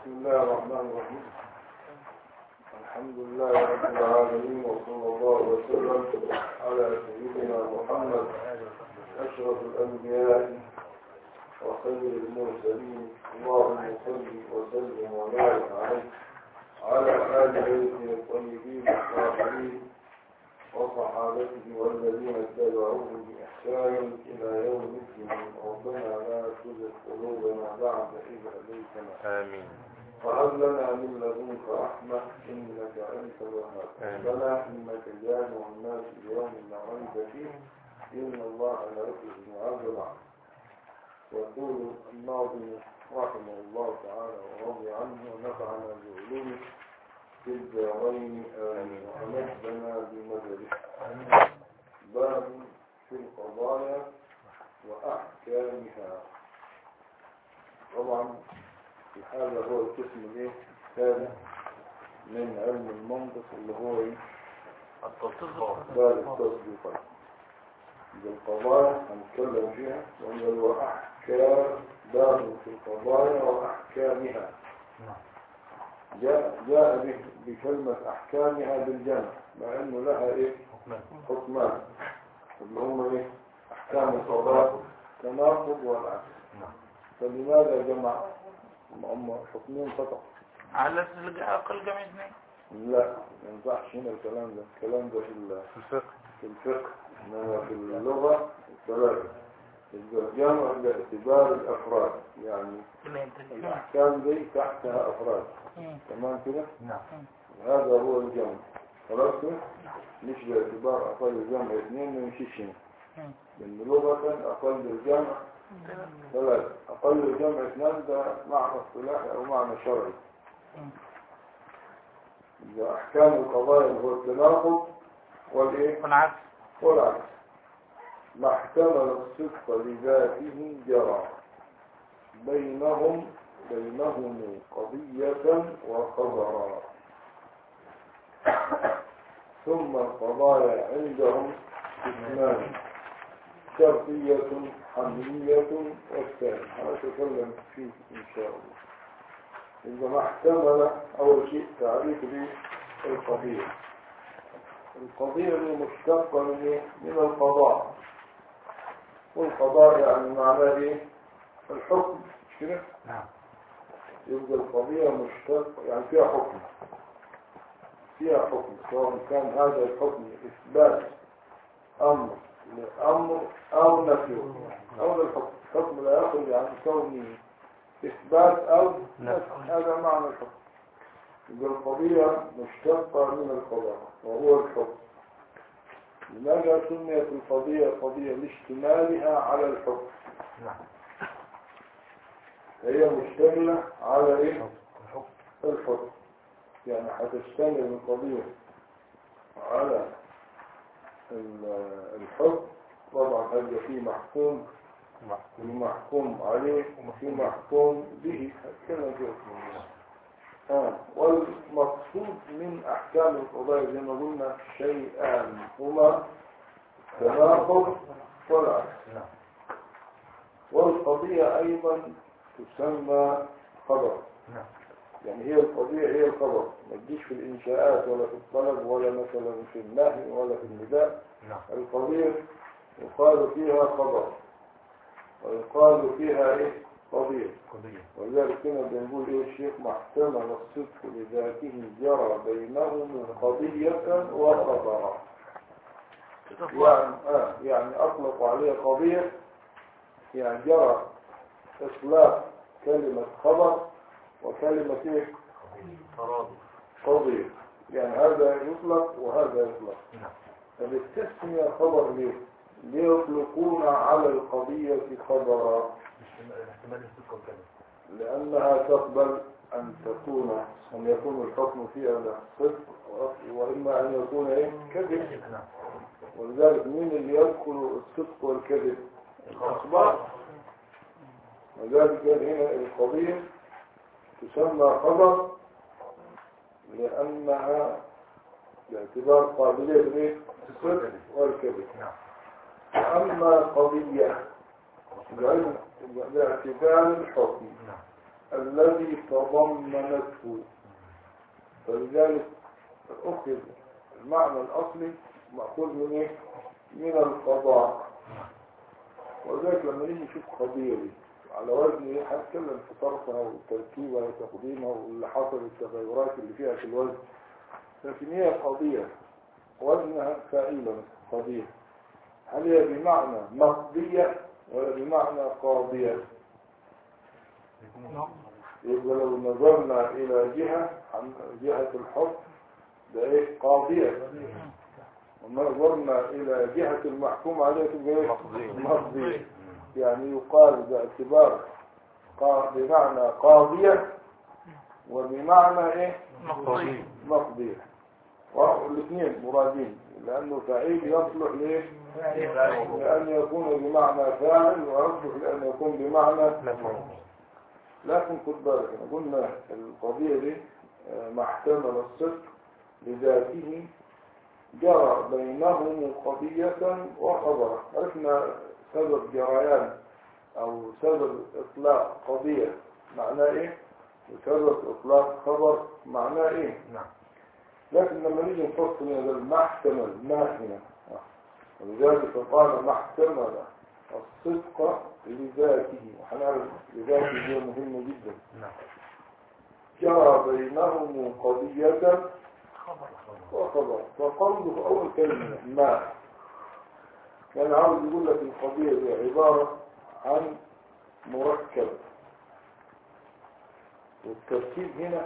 بسم الله الرحمن الرحيم الحمد لله رب العالمين وصلى الله وسلم على سيدنا محمد أشرف الأنبياء وخير المرسلين اللهم صل وسلم وبارك عليه على آل بيته الطيبين الطاهرين وصحابته والذين اتبعوه بإحسان إلى يوم الدين ربنا لا تزغ قلوبنا بعد إذ هديتنا آمين وهب لنا من لدنك رحمة إنك أنت الوهاب آمين. ربنا إنك جامع الناس ليوم لا ريب فيه إن الله لا يخلف الميعاد العهد يقول الناظم رحمه الله تعالى ورضي عنه ونفعنا بعلومه في الدارين آمين وأمدنا بمدده باب في القضايا وأحكامها طبعا هذا هو القسم الايه الثالث من علم المنطق اللي هو ايه باب التصديقات بالقضايا هنتكلم فيها وهي هو احكام باب في القضايا واحكامها جاء جاء به بكلمة احكامها بالجمع مع انه لها ايه حكمان اللي هم ايه احكام القضاء تناقض والعكس فلماذا جمع هم حكمين فقط على أقل جمع اثنين لا ما ينفعش هنا الكلام ده الكلام ده في ال- في الفقه في الفقه انما في اللغة ثلاثة الجمع باعتبار الافراد يعني الاحكام دي تحتها افراد تمام كده نعم هذا هو الجمع خلاص كده مش باعتبار اقل الجمع اثنين ما يمشيش هنا لان لغة اقل الجمع ثلاثة اقل الجمع اثنان ده معنى اصطلاحي او معنى شرعي إذا احكام القضايا هو التناقض والايه والعكس والعكس ما احتمل الصدق لذاته جرى بينهم بينهم قضية وخبرا ثم القضايا عندهم اثنان شرطية حملية والثاني هنتكلم فيه إن شاء الله إذا ما احتمل أول شيء تعريف للقضية القضية دي مشتقة من إيه؟ من القضاء والقضاء يعني معناه ايه الحكم مش كده نعم يبقى القضية مشتقة يعني فيها حكم فيها حكم سواء كان هذا الحكم إثبات أمر لأمر أو نفي أو للحكم الحكم لا يخرج عن كونه إثبات أو نفي هذا معنى الحكم يبقى القضية مشتقة من القضاء وهو الحكم لماذا سميت القضية قضية لاشتمالها على الحكم نعم هي مشتملة على ايه الحكم الحكم يعني هتشتمل القضية على ال- الحكم طبعا هيبقى فيه محكوم في محكوم عليه وفي محكوم به كما جاء آه. والمقصود من أحكام القضايا زي ما قلنا شيئان هما تناقض والعكس نعم والقضية أيضا تسمى خبر نعم يعني هي القضية هي الخبر ما تجيش في الإنشاءات ولا في الطلب ولا مثلا في النهي ولا في النداء نعم القضية يقال فيها خبر ويقال فيها إيه قضية قضية ولذلك كنا بنقول إيه الشيخ ما احتمل الصدق لذاته جرى بينهم قضية وخبرا يعني آه يعني أطلقوا عليه قضية يعني جرى إطلاق كلمة خبر وكلمة إيه تراضي قضية يعني هذا يطلق وهذا يطلق نعم فبالتسمية خبر ليه؟ ليطلقون على القضية خبرا احتمال الصدق والكذب لأنها تقبل أن تكون أن يكون الحكم فيها صدق وإما أن يكون إيه؟ كذب نعم ولذلك مين اللي يدخل الصدق والكذب؟ الأخبار وذلك هنا القضية تسمى خبر لأنها باعتبار قابلية الايه؟ الصدق والكذب نعم أما قضية بعلم باعتبار الحكم نعم الذي تضمنته فلذلك أخذ المعنى الأصلي مأخوذ من إيه؟ من القضاء وذلك لما نيجي نشوف قضية دي على وزن إيه هنتكلم في طرفها وتركيبها وتقديمها واللي حصل التغيرات اللي فيها في الوزن لكن هي قضية وزنها فاعلة قضية هل هي بمعنى مقضية ولا بمعنى قاضية يبقى لو نظرنا إلى جهة عن جهة الحكم ده إيه قاضية ونظرنا إلى جهة المحكوم عليه تبقى إيه مقضية. مقضية يعني يقال باعتبار قا- بمعنى قاضية وبمعنى إيه مقضي مقضية والاثنين مرادين لأنه فعيل يصلح ليه لأن يكون بمعنى فاعل ويصلح لأن يكون بمعنى لكن خد بالك احنا قلنا القضية دي آه، ما احتمل الصدق لذاته جرى بينهم قضية وخبرا عرفنا سبب جريان او سبب اطلاق قضية معناه ايه وسبب اطلاق خبر معناه ايه نعم لكن لما نيجي نفصل هذا ما احتمل ما هنا ولذلك قال ما احتمل الصدق لذاته وحنعرف لذاته دي مهمة جدا نعم جرى بينهم قضية خبر وخبر فقوله أول كلمة ما كان عاوز يقول لك القضية دي عبارة عن مركب والتركيب هنا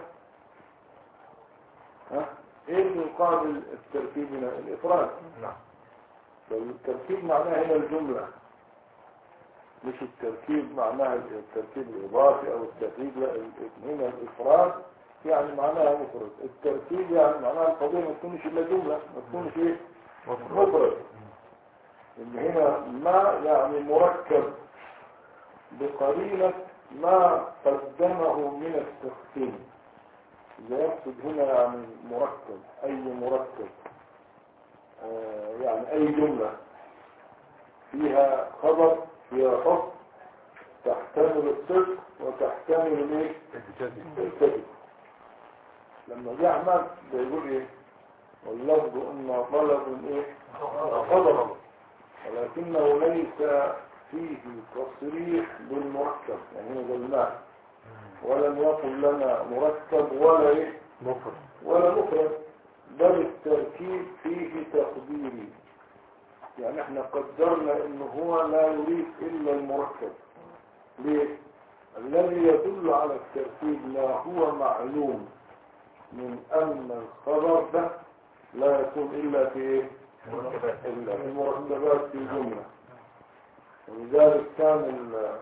ها ايه اللي يقابل التركيب هنا الافراد نعم فالتركيب معناه هنا الجملة مش التركيب معناها التركيب الإضافي أو التركيب لا ال- هنا الإفراد يعني معناها مفرد التركيب يعني معناها القضية ما تكونش إلا جملة ما تكونش إيه مفرد إن هنا ما يعني مركب بقرينة ما قدمه من التقسيم إذا يقصد هنا يعني مركب أي مركب آه، يعني أي جملة فيها خبر فيها حكم تحتمل الصدق وتحتمل الايه؟ الكذب لما جه احمد بيقول ايه؟ واللفظ ان طلب ايه؟ خبر ولكنه ليس فيه تصريح بالمركب يعني هنا قلناه ولم يقل لنا مركب ولا ايه؟ مفرد ولا مفرد بل التركيب فيه تقديري يعني احنا قدرنا ان هو لا يريد الا المركب ليه الذي يدل على التركيب ما هو معلوم من ان الخبر ده لا يكون الا في ايه مركبات الا في المركبات في الجمله ولذلك كان ال-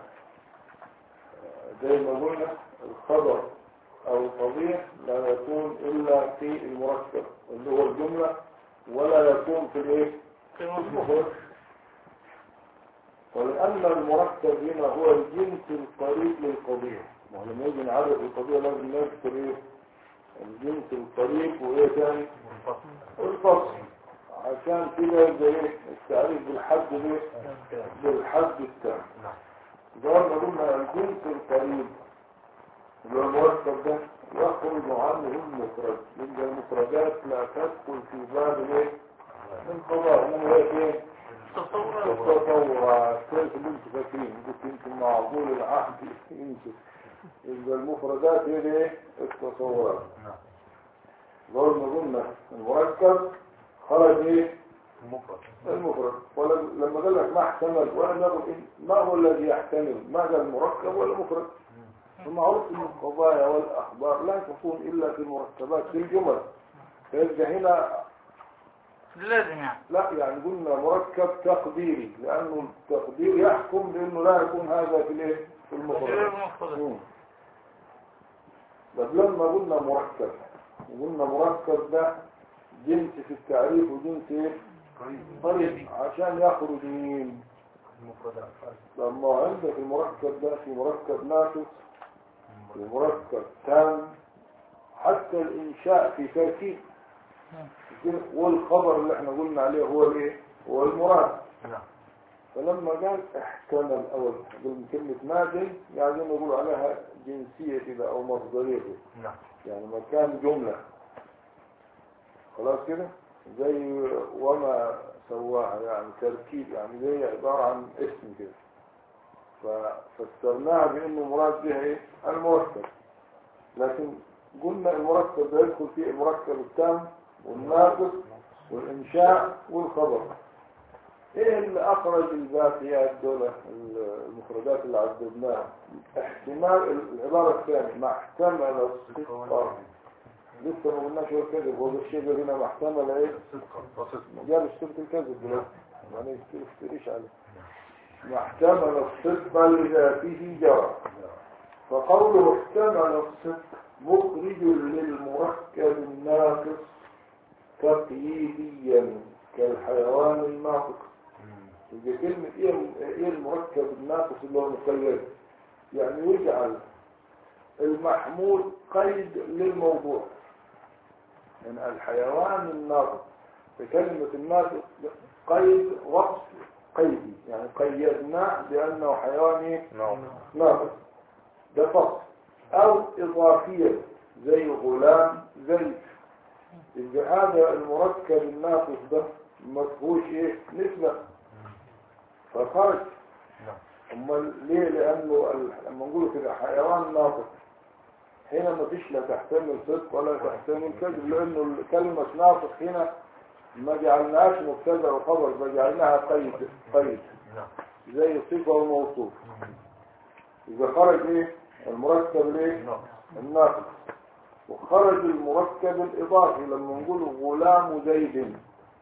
زي ما قلنا الخبر او القضيه لا يكون الا في المركب اللي هو الجمله ولا يكون في الايه في المفروض المفرد ولأن المركب هنا هو الجنس القريب للقضية ما هو لما يجي نعرف القضية لازم نذكر ايه الجنس القريب وايه تاني منفصل الفصل عشان كده يبقى ايه التعريف بالحد ايه بالحد التام نعم قلنا قلنا الجنس القريب اللي هو المركب ده يخرج عنه المفرد يبقى المفردات لا تدخل في باب الايه القضاء انما هي ايه تصور التطورات كيف اللي انتوا فاكرين قلت يمكن معقول العهد يمكن يبقى المفردات هي ايه التصورات نعم لو ما قلنا المركب خرج ايه المفرد المفرد ولما قال لك ما احتمل ولم يقل إيه؟ ما هو الذي يحتمل ماذا المركب ولا المفرد المعروف ان القضايا والاخبار لا تكون الا في المركبات في الجمل فيبقى هنا لازم يعني لا يعني قلنا مركب تقديري لانه التقدير يحكم بانه لا يكون هذا في الايه في غير المفرد المفروض مم. طب لما قلنا مركب وقلنا مركب ده جنس في التعريف وجنس ايه قريب عشان يخرج مين المفردات لما عندك المركب ده في مركب ناقص في مركب تام حتى الانشاء في تركيب والخبر اللي احنا قلنا عليه هو الايه هو المراد نعم فلما قال احتمل أول من كلمة مادن يعني نقول عليها جنسية كده أو مصدرية كده نعم يعني مكان جملة خلاص كده زي وما سواها يعني تركيب يعني زي عبارة عن اسم كده ففسرناها بأنه مراد بها ايه المركب لكن قلنا المركب ده يدخل فيه المركب التام والناقص والإنشاء والخبر ايه اللي اخرج الذاتيات دول المفردات اللي عددناها احتمال العبارة الثانية ما احتمل الصدق لسه ما قلناش هو الكذب هو الشيء ده هنا ما احتمل ايه صدقا وصدقا ما جابش سيرة الكذب دلوقتي يعني تفتريش عليه ما احتمل الصدق لذاته جرى فقوله احتمل الصدق مخرج للمركب الناقص تقييديا كالحيوان الناطق يبقى كلمة ايه ايه المركب الناقص اللي هو مقيد يعني يجعل المحمول قيد للموضوع يعني الحيوان الناطق بكلمة الناطق قيد وصف قيدي يعني قيدناه بأنه حيوان إيه؟ نعم ناقص ده فصل أو إضافيا زي غلام زي يبقى هذا المركب الناقص ده ما فيهوش ايه نسبة فخرج نعم امال ليه لانه ال- لما نقول كده حيوان ناطق هنا ما فيش لا تحتمل صدق ولا تحتمل كذب لانه كلمة ناطق هنا ما جعلناهاش مبتدا وخبر فجعلناها قيد قيد نعم زي صفة وموصوف إذا خرج إيه المركب ليه نعم الناقص وخرج المركب الإضافي لما نقول غلام زيد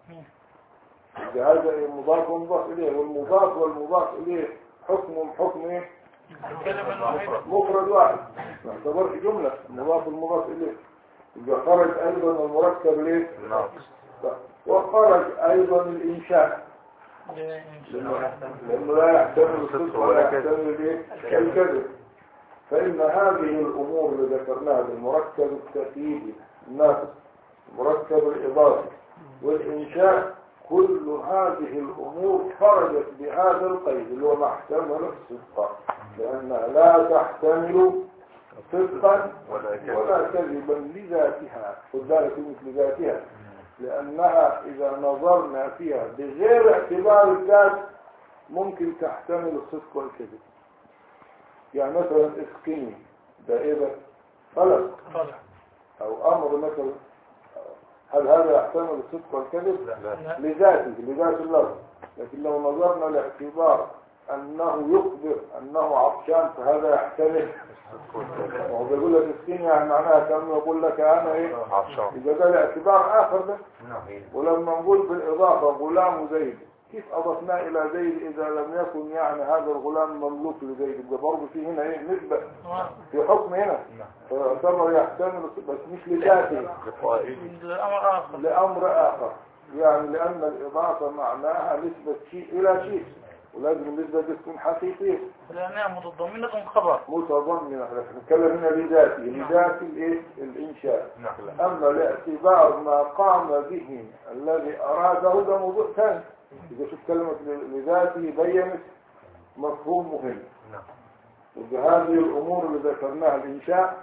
يبقى هذا إيه؟ مضاف ومضاف إليه والمضاف والمضاف إليه حكم حكم إيه الكلمة الوحيدة مفرد واحد ما اعتبرش جملة المضاف والمضاف إليه يبقى خرج أيضا المركب ليه نعم وخرج أيضا الإنشاء ده إن شاء لأنه الله. لأنه لا يحتمل الصدق ولا يحتمل الايه؟ الكذب فإن هذه الأمور اللي ذكرناها المركب التأكيدي الناقص المركب الإضافي والإنشاء كل هذه الأمور خرجت بهذا القيد اللي هو ما احتمل الصدق لأنها لا تحتمل صدقا ولا كذب. ولا كذبا لذاتها خد بالك كلمة لذاتها لأنها إذا نظرنا فيها بغير اعتبار الذات ممكن تحتمل الصدق والكذب يعني مثلا اسقني ده ايه ده طلب طلع او امر مثلا هل هذا يحتمل الصدق والكذب لا لا لذاته لذات اللفظ لكن لو نظرنا لاعتبار انه يخبر انه عطشان فهذا يحتمل وهو بيقول لك اسقني يعني معناها كانه يقول لك انا ايه عطشان يبقى ده لاعتبار اخر ده نعم ولما نقول بالإضافة غلام زيد كيف أضفناه إلى زيد إذا لم يكن يعني هذا الغلام مملوك لزيد يبقى برضه في هنا إيه نسبة في حكم هنا نعم فيعتبر يحتمل بس مش لذاته الأمر آخر لأمر آخر يعني لأن الإضافة معناها نسبة شيء إلى شيء ولازم النسبة دي تكون حقيقية لأنها متضمنة خبر متضمنة احنا نتكلم هنا لذاته لذات الإيه الإنشاء نعم أما لاعتبار ما قام به الذي أراده ده موضوع ثاني إذا شفت كلمة لذاته بينت مفهوم مهم نعم وبهذه الأمور اللي ذكرناها الإنشاء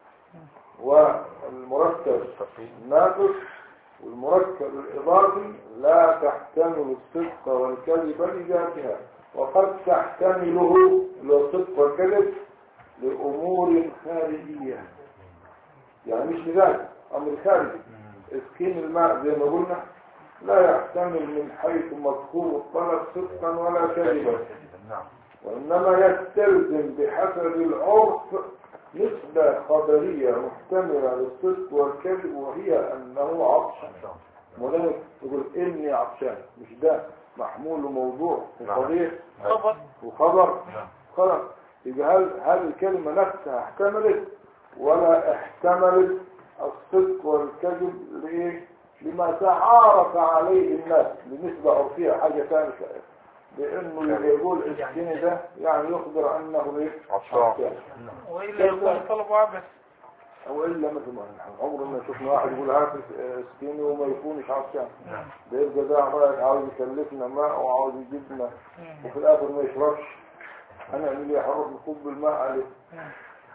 والمركب الناقص والمركب الإضافي لا تحتمل الصدق والكذب لذاتها وقد تحتمله اللي هو الصدق والكذب لأمور خارجية يعني مش لذاته أمر خارجي اسكين الماء زي ما قلنا لا يحتمل من حيث مفهوم الطلب صدقا ولا كذبا نعم وإنما يستلزم بحسب العرف نسبة خبرية محتملة للصدق والكذب وهي أنه عطشان مولانا يقول إني عطشان مش ده محمول موضوع نعم. وقضية خبر وخبر نعم خلاص يبقى هل هل الكلمة نفسها احتملت ولا احتملت الصدق والكذب لإيه؟ لما تعارف عليه الناس بنسبة عرفية حاجة ثانية لأنه اللي يقول السن ده يعني يخبر أنه إيه؟ عطشان وإلا يكون طلب عبث او الا مثل ما نحن عمرنا شفنا واحد يقول هات سكيني وما يكونش عطشان نعم ده يبقى ده رايك عاوز يكلفنا ماء وعاوز يجيبنا مم. وفي الاخر ما يشربش هنعمل ايه هنروح نكب الماء عليه مم.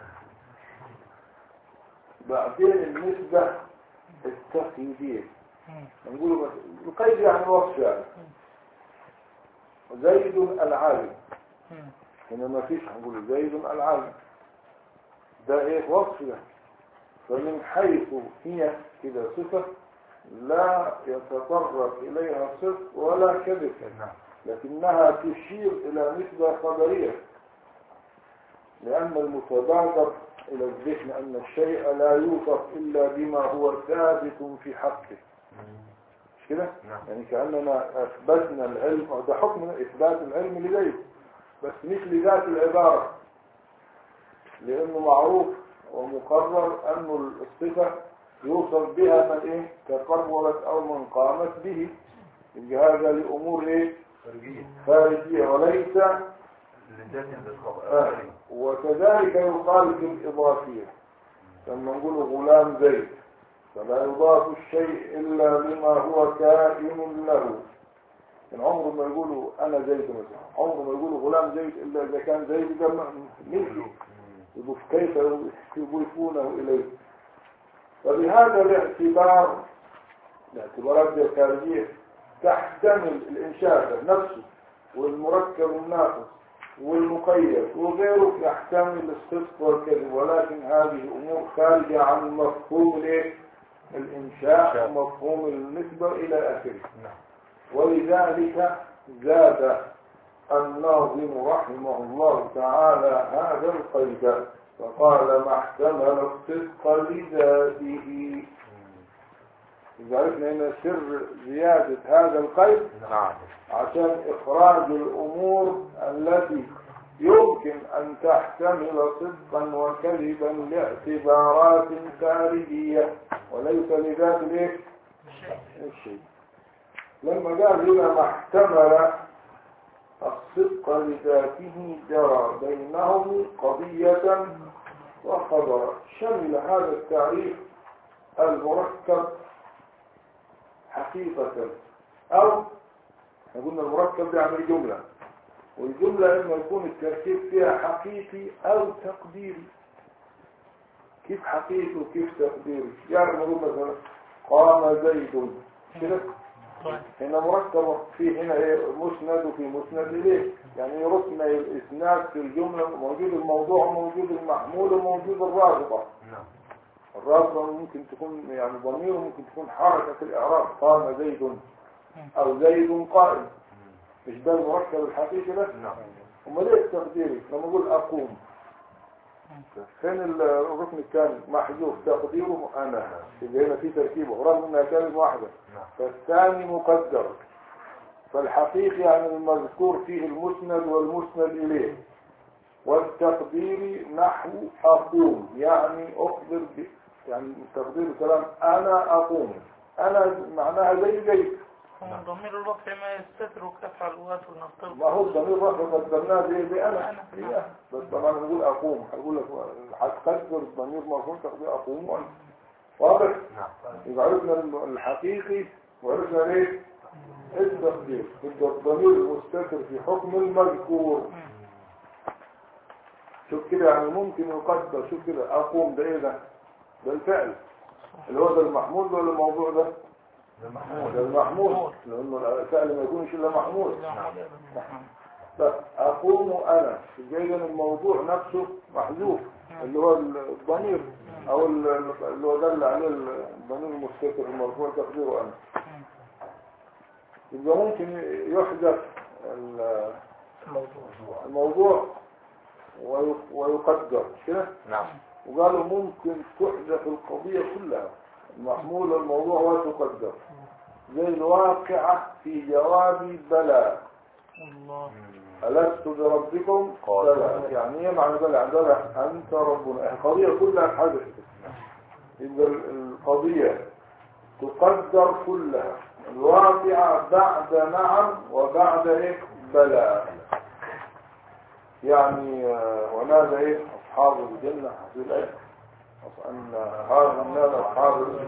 بعدين النسبة التقييدية مم. نقول بس- القيد يعني الوصف يعني زيد العالم مم. هنا ما فيش هنقول زيد العالم ده ايه وصف ده فمن حيث هي كده صفة لا يتطرق إليها صدق ولا كذب نعم لكنها تشير إلى نسبة خبرية لأن المتبادر إلى الذهن أن الشيء لا يوصف إلا بما هو ثابت في حقه مش كده؟ نعم يعني كأننا أثبتنا العلم أو ده حكم إثبات العلم لغيره بس مش لذات العبارة لأنه معروف ومقرر أن الصفة يوصف بها من إيه تقربت أو من قامت به يبقى هذا لأمور إيه خارجية خارجية وليس للذات للخبر آه. وكذلك يقال في الإضافية لما نقول غلام زيد فلا يضاف الشيء إلا لما هو كائن له يعني عمره ما يقولوا أنا زيد مثلا عمره ما يقولوا غلام زيد إلا إذا كان زيد ده م- ملكي يبقوا كيف يضيفونه إليه فبهذا الاعتبار الاعتبارات دي الخارجية تحتمل الإنشاء نفسه والمركب الناقص والمقيد وغيره يحتمل الصدق والكذب ولكن هذه أمور خارجة عن مفهوم الإيه؟ الإنشاء ومفهوم النسبة إلى آخره نعم ولذلك زاد الناظم رحمه الله تعالى هذا القيد فقال ما احتمل الصدق لذاته إذا عرفنا هنا سر زيادة هذا القيد نعم عشان إخراج الأمور التي يمكن أن تحتمل صدقا وكذبا لاعتبارات خارجية وليس لذات الإيه؟ شيء الشيء لما قال هنا ما احتمل الصدق لذاته جرى بينهم قضية وخبرا شمل هذا التعريف المركب حقيقة أو احنا قلنا المركب بيعمل جملة والجملة إما يكون التركيب فيها حقيقي أو تقديري كيف حقيقي وكيف تقديري يعني نقول مثلا قام زيد كده طيب هنا مركب في هنا ايه مسند وفي مسند اليه يعني يرسم الاسناد في الجمله موجود الموضوع وموجود المحمول وموجود الرابطه نعم الرابطه ممكن تكون يعني ضمير وممكن تكون حركه في الاعراب قام زيد او زيد قائم مش ده المركب الحقيقي ده نعم امال ايه التقديري لما اقول اقوم فين الركن الثاني محذوف تقديره انا يبقى هنا في تركيبه رغم انها كلمه واحده نعم فالثاني مقدر فالحقيقي يعني المذكور فيه المسند والمسند إليه والتقدير نحو أقوم يعني أخبر ب... يعني تقدير كلام أنا أقوم أنا معناها زي زي هو ضمير الرفع ما يستتر كفعل واتر نفترض ما هو الضمير رفع قدمناه زي زي أنا أنا. هي بس طبعا نقول أقوم هقول لك هتقدر الضمير مرفوع تقدير أقوم وأنا واضح نعم يبقى عرفنا الحقيقي وعرفنا ليه التقدير يبقى الضمير المستتر في حكم المذكور شوف كده يعني ممكن يقدر شوف كده اقوم ده ايه ده ده الفعل اللي هو ده المحمول ولا الموضوع ده ده محمود ده المحمول لانه الفعل ما يكونش الا محمول بس اقوم انا جايزا الموضوع نفسه محذوف اللي هو الضمير او ال- اللي هو دل عليه الضمير المستتر المرفوع تقديره انا يبقى ممكن يحذف ال- الموضوع وي- ويقدر مش كده نعم وقالوا ممكن تحذف القضية كلها المحمول الموضوع وتقدر زي الواقعة في جواب بلى الله ألست بربكم قال. بلى يعني ايه معنى بلى يعني بلى أنت ربنا القضية كلها حدثت يبقى ال- القضية تقدر كلها الواقعة بعد نعم وبعد ايه بلى يعني آه، ونادى ايه أصحاب الجنة في الآية أن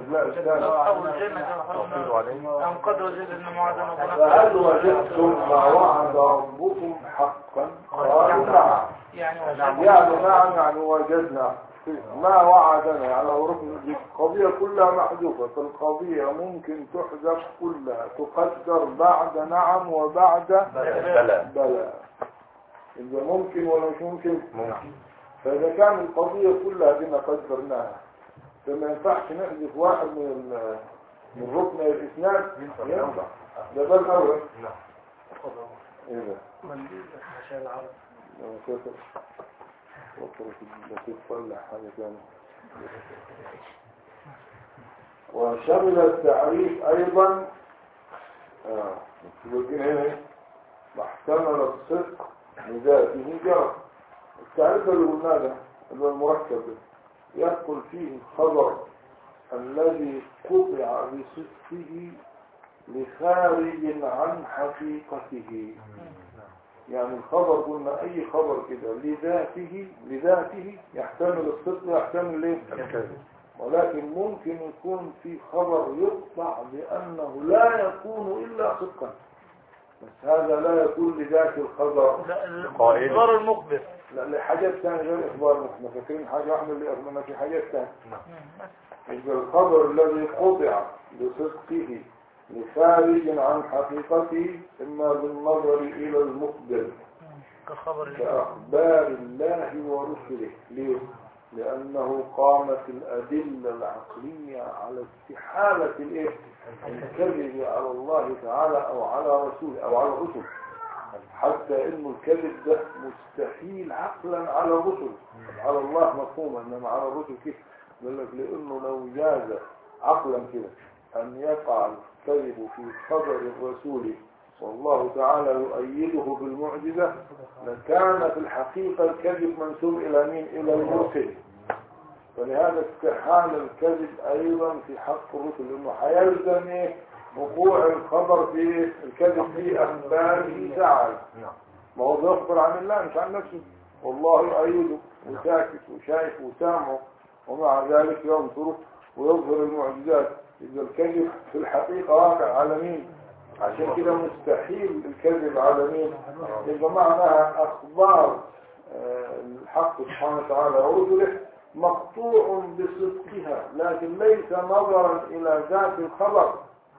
لا الثاني أصحاب الجنة كما توصيل قالوا عليه أم قد وجدنا موعدنا فهل فنقول وجدتم ما وعد ربكم حقا قالوا نعم يعني يعني نعم يعني وجدنا ما وعدنا يعني لو ركن دي القضية كلها محذوفة فالقضية ممكن تحذف كلها تقدر بعد نعم وبعد بلى بلى إذا ممكن ولا مش ممكن ممكن فإذا كان القضية كلها دي ما قدرناها فما ينفعش نحذف واحد من ال- من ركن الإسناد ينفع ده ده الأول نعم إيه ده؟ عشان العرب لما كتب وصلت التي تصلح حاجة ثانية وشمل التعريف أيضا آه مكتوبين هنا ما احتمل الصدق لذاته جرى التعريف اللي قلناه ده اللي هو المركب ده يدخل فيه الخبر الذي قطع بصدقه لخارج عن حقيقته يعني الخبر قلنا اي خبر كده لذاته لذاته يحتمل الصدق ويحتمل الايه ولكن ممكن يكون في خبر يقطع بانه لا يكون الا صدقا بس هذا لا يكون لذات الخبر لا قائل. الإخبار المخبر لا لحاجات ثانيه غير اخبار احنا فاكرين حاجه واحده اللي اخبرنا في حاجات ثانيه يبقى الخبر الذي قطع بصدقه لخارج عن حقيقته اما بالنظر الى المخبر كخبر الله كأخبار الله ورسله ليه؟ لأنه قامت الأدلة العقلية على استحالة الإيه؟ الكذب على الله تعالى أو على رسوله أو على الرسل حتى إنه الكذب ده مستحيل عقلا على الرسل على الله مفهوما إنما على الرسل كيف؟ يقول لك لأنه لو جاز عقلا كده أن يقع الكذب في خبر الرسول والله تعالى يؤيده بالمعجزة لكان في الحقيقة الكذب منسوب إلى مين؟ إلى المرسل فلهذا استحال الكذب أيضا في حق الرسل لأنه حيلزم إيه؟ وقوع الخبر في إيه؟ الكذب في أخباره تعالى نعم ما هو بيخبر عن الله مش عن نفسه والله يؤيده وساكت وشايف وسامعه ومع ذلك ينصره ويظهر المعجزات إذا الكذب في الحقيقة واقع على مين؟ عشان كده مستحيل الكذب على مين؟ يبقى معناها أخبار آه، الحق سبحانه وتعالى ورسله مقطوع بصدقها لكن ليس نظرا إلى ذات الخبر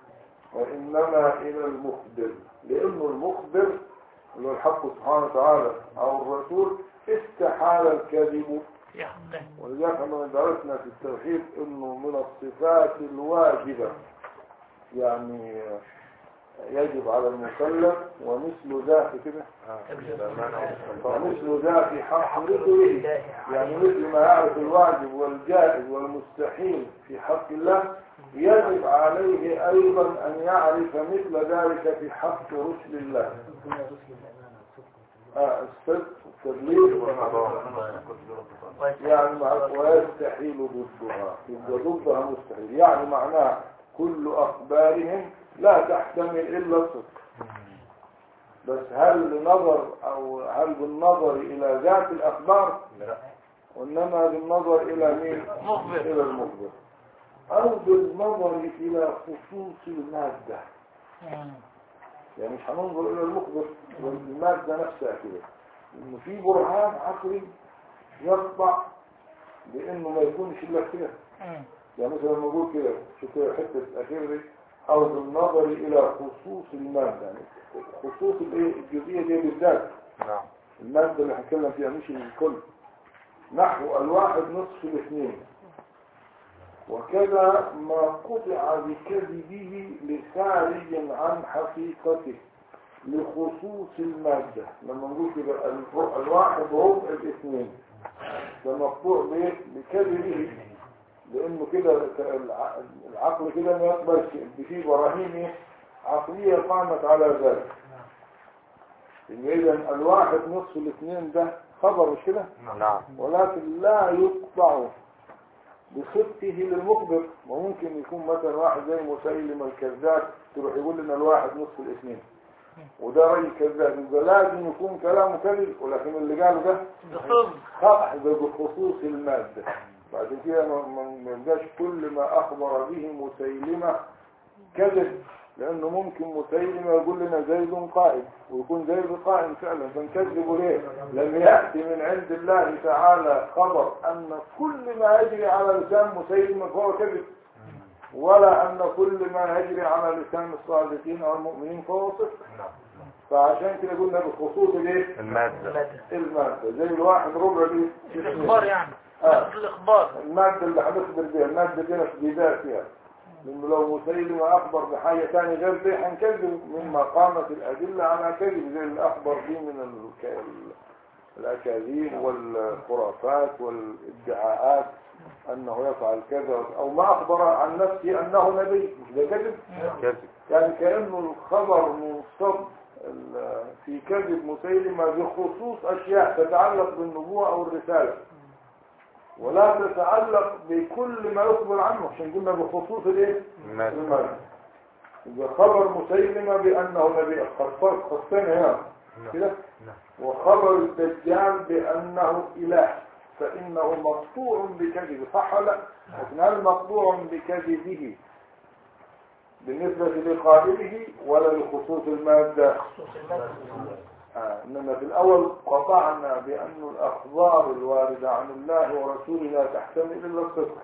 وإنما إلى المخبر لأنه المخبر اللي هو الحق سبحانه وتعالى أو الرسول استحال الكذب في حقه ولذلك لما درسنا في التوحيد انه من الصفات الواجبة يعني يجب على المكلف ومثل ذاك كده ومثل ذا في حق رسله يعني مثل ما يعرف الواجب والجائز والمستحيل في حق الله يجب عليه ايضا ان يعرف مثل ذلك في حق رسل الله آه، الصدق التبليغ يعني مع ويستحيل ضدها يبقى ضدها مستحيل يعني معناها كل أخبارهم لا تحتمل إلا الصدق بس هل لنظر أو هل بالنظر إلى ذات الأخبار لا وإنما بالنظر إلى مين مخبر إلى المخبر أو بالنظر إلى خصوص المادة مم. يعني مش هننظر إلى المخبر والمادة نفسها كده إنه في برهان عقلي يقطع بإنه ما يكونش إلا كده مم. يعني مثلا لما نقول كده شوف كده الحتة الأخيرة دي أو بالنظر إلى خصوص المادة يعني خصوص الإيه الجزئية دي بالذات نعم المادة اللي هنتكلم فيها مش الكل نحو الواحد نصف الاثنين وكذا ما قطع بكذبه لخارج عن حقيقته لخصوص المادة لما نقول كده الر- الواحد ربع الاثنين ده مقطوع بايه؟ بكذبه لانه كده الع- العقل كده ما يقبلش في براهين ايه؟ عقلية قامت على ذلك اذا الواحد نصف الاثنين ده خبر مش كده نعم ولكن لا يقطع بصدقه للمخبر وممكن يكون مثلا واحد زي مسيلم الكذاب تروح يقول لنا الواحد نصف الاثنين وده راجل كذاب يبقى لازم يكون كلامه كذب ولكن اللي قاله ده بصدق خطأ ده بخصوص المادة بعد كده ما- ما ما يبقاش كل ما أخبر به مسيلمة كذب لأنه ممكن مسيلمة يقول لنا زيد قائم ويكون زيد قائم فعلا فنكذبه ليه؟ لم يأتي من عند الله تعالى خبر أن كل ما يجري على لسان مسيلمة فهو كذب ولا أن كل ما يجري على لسان الصادقين أو المؤمنين فهو صدق نعم فعشان كده قلنا بخصوص الايه؟ المادة المادة زي الواحد ربع دي الإخبار يعني آه. الإخبار المادة اللي هنخبر بها المادة دي في ذاتها لأنه لو مسيلمة أخبر بحاجة ثانية غير دي هنكذب مما قامت الأدلة على كذب زي اللي أخبر به من الك... ال- الأكاذيب والخرافات والادعاءات أنه يفعل كذا أو ما أخبر عن نفسه أنه نبي مش ده كذب كذب يعني كأنه الخبر منصب ال- في كذب مسيلمة بخصوص أشياء تتعلق بالنبوة أو الرسالة ولا تتعلق بكل ما يخبر عنه عشان قلنا بخصوص الايه؟ المادة المرء إذا خبر مسيلمة بأنه نبي خصص خصين هنا كده نعم. وخبر الدجال بأنه إله فإنه مقطوع بكذبه صح ولا لا؟ لكن هل مقطوع بكذبه بالنسبة لقائله ولا لخصوص المادة خصوص المادة آه. إنما في الأول قطعنا بأن الأخبار الواردة عن الله ورسوله لا تحتمل إلا الصدق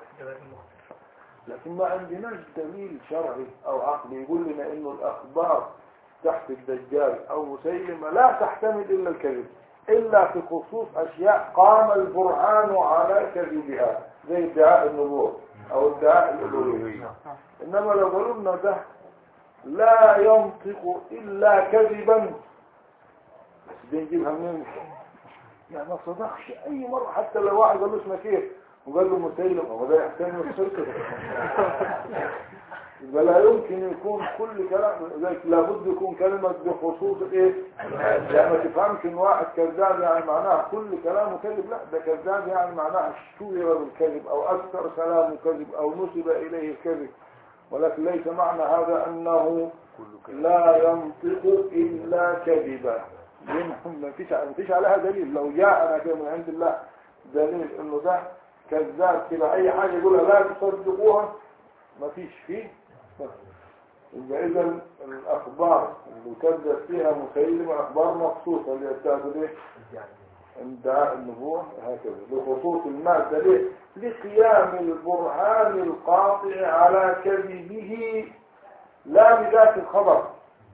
لكن ما عندناش دليل شرعي أو عقلي يقول لنا إنه الأخبار تحت الدجال أو مسيلمة لا تحتمل إلا الكذب إلا في خصوص أشياء قام البرهان على كذبها زي ادعاء النبوة أو ادعاء الألوهية إنما لو قالوا لنا ده لا ينطق إلا كذبا بس دي نجيبها منين يعني ما صدقش أي مرة حتى لو واحد قال له اسمك إيه وقال له مسيلم هو ده يحتمل الصدق يبقى لا يمكن يكون كل كلام ذلك لابد يكون كلمة بخصوص ايه يعني ما تفهمش ان واحد كذاب يعني معناها كل كلامه كذب لا ده كذاب يعني معناها اشتهر بالكذب او اكثر كلامه كذب او نسب اليه الكذب ولكن ليس معنى هذا انه لا ينطق الا كذبا ما فيش ما فيش عليها دليل لو جاءنا كده من عند الله دليل انه ده كذاب كده اي حاجه يقولها لا تصدقوها ما فيش فيه يبقى اذا الاخبار اللي كذب فيها مسيلمة اخبار مخصوصة اللي بتاخد ايه ادعاء النبوة هكذا بخصوص المادة ليه لقيام البرهان القاطع على كذبه لا بذات الخبر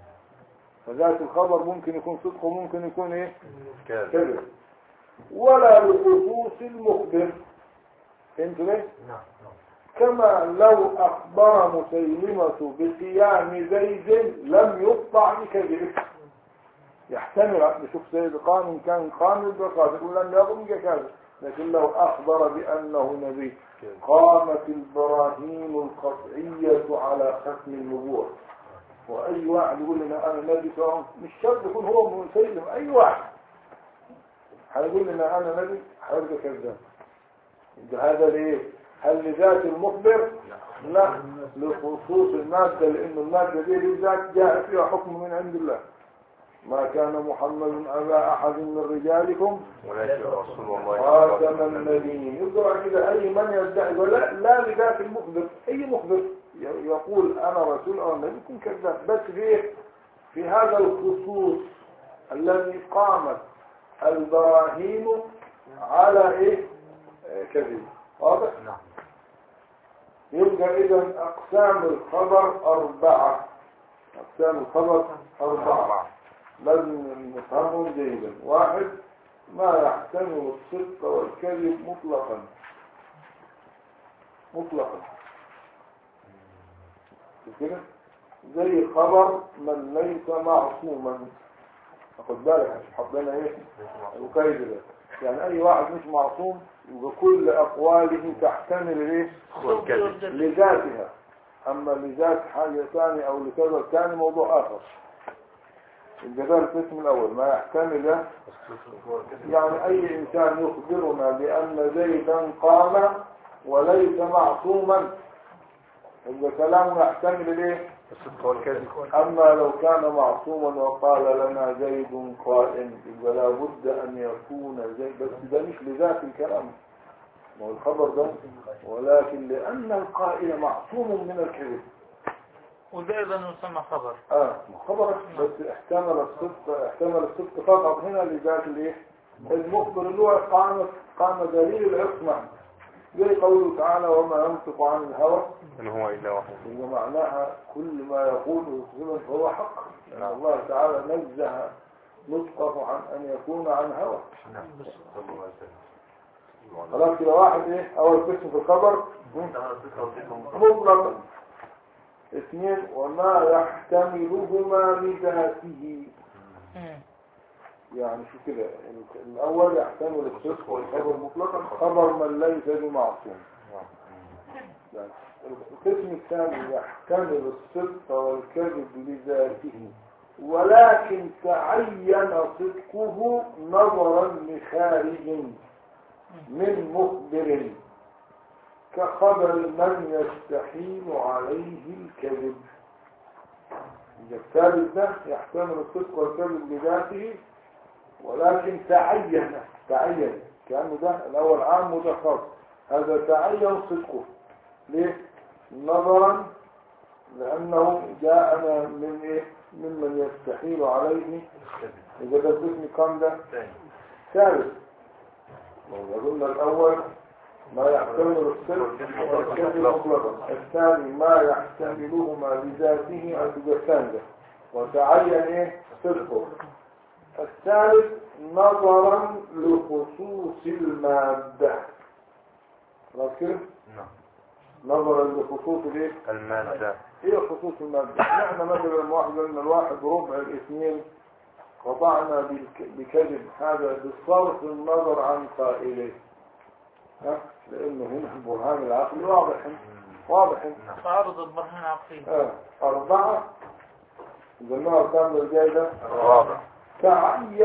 فذات الخبر ممكن يكون صدق وممكن يكون ايه كذب كذب ولا بخصوص المخبر فهمت ليه نعم كما لو أخبر مسيلمة بقيام زيد لم يقطع بكذبه يحتمل نشوف سيد قام كان قام بقاضي يقول لم يظن كذب لكن لو أخبر بأنه نبي قامت البراهين القطعية على ختم النبوة وأي واحد يقول لنا أنا نبي سواء مش شرط يكون هو مسيلم أي واحد هيقول لنا أنا نبي هيبقى كذاب يبقى هذا ليه؟ هل لذات المخبر؟ لا لخصوص المادة لأن المادة دي بالذات جاء فيها حكم من عند الله ما كان محمد أبا أحد من رجالكم ولكن رسول الله خاتم النبيين يقرأ كده أي من يدعي ولا لا لذات المخبر أي مخبر ي- يقول أنا رسول أو نبي يكون كذاب بس في إيه؟ في هذا الخصوص الذي قامت البراهين على إيه؟ آه، كذب واضح؟ نعم يبقى إذا أقسام الخبر أربعة أقسام الخبر أربعة أربعة لازم نفهمهم جيدا واحد ما يحتمل الصدق والكذب مطلقا مطلقا كده زي خبر من ليس معصوما خد بالك عشان حطينا ايه القيد ده يعني اي واحد مش معصوم يبقى كل اقواله تحتمل ايه والكذب لذاتها اما لذات حاجة ثانية او لكذا ثاني موضوع اخر يبقى ده القسم الاول ما يحتمل ده يعني اي انسان يخبرنا بان زيدا قام وليس معصوما يبقى كلامه يحتمل الايه الصدق والكذب اما لو كان معصوما وقال لنا زيد قائم يبقى لابد ان يكون زيد بس ده مش لذات الكلام ما هو الخبر ده ولكن لأن القائل معصوم من الكذب وده ايضا يسمى خبر اه ما خبر بس احتمل الصدق احتمل الصدق فقط هنا لذات الايه المخبر اللي هو قام قام دليل العصمة زي قوله تعالى وما ينطق عن الهوى إن هو إلا وحي هي معناها كل ما يقوله سبحانه فهو حق لأن الله تعالى نزه نطقه عن أن يكون عن هوى خلاص كده واحد ايه اول قسم في الخبر مطلقا اثنين وما يحتملهما لذاته مم. يعني شو كده ال- الاول يحتمل الصدق والخبر مطلقا خبر من ليس بمعصوم يعني القسم الثاني يحتمل الصدق والكذب لذاته ولكن تعين صدقه نظرا لخارج من مخبر كخبر من يستحيل عليه الكذب إذا الثالث ده يحتمل الصدق والكذب لذاته ولكن تعين تعين كأنه ده الأول عام وده خاص هذا تعين صدقه ليه؟ نظرا لأنه جاءنا من إيه؟ ممن يستحيل عليه إذا ده القسم كم ده؟ ثالث قلنا الأول ما يحتمل الصدق والكذب مطلقا الثاني ما يحتملهما لذاته الثاني ده وتعين ايه صدقه الثالث نظرا لخصوص المادة خلاص كده نظرا لخصوص الايه المادة ايه خصوص المادة نحن مثلا واحد قلنا الواحد ربع الاثنين قطعنا بالك- بكذب هذا بصرف النظر عن قائله ها لانه هنا البرهان العقلي واضح واضح تعارض البرهان عقلي آه. أربعة قلنا أرقام الجاي ده الرابع تعين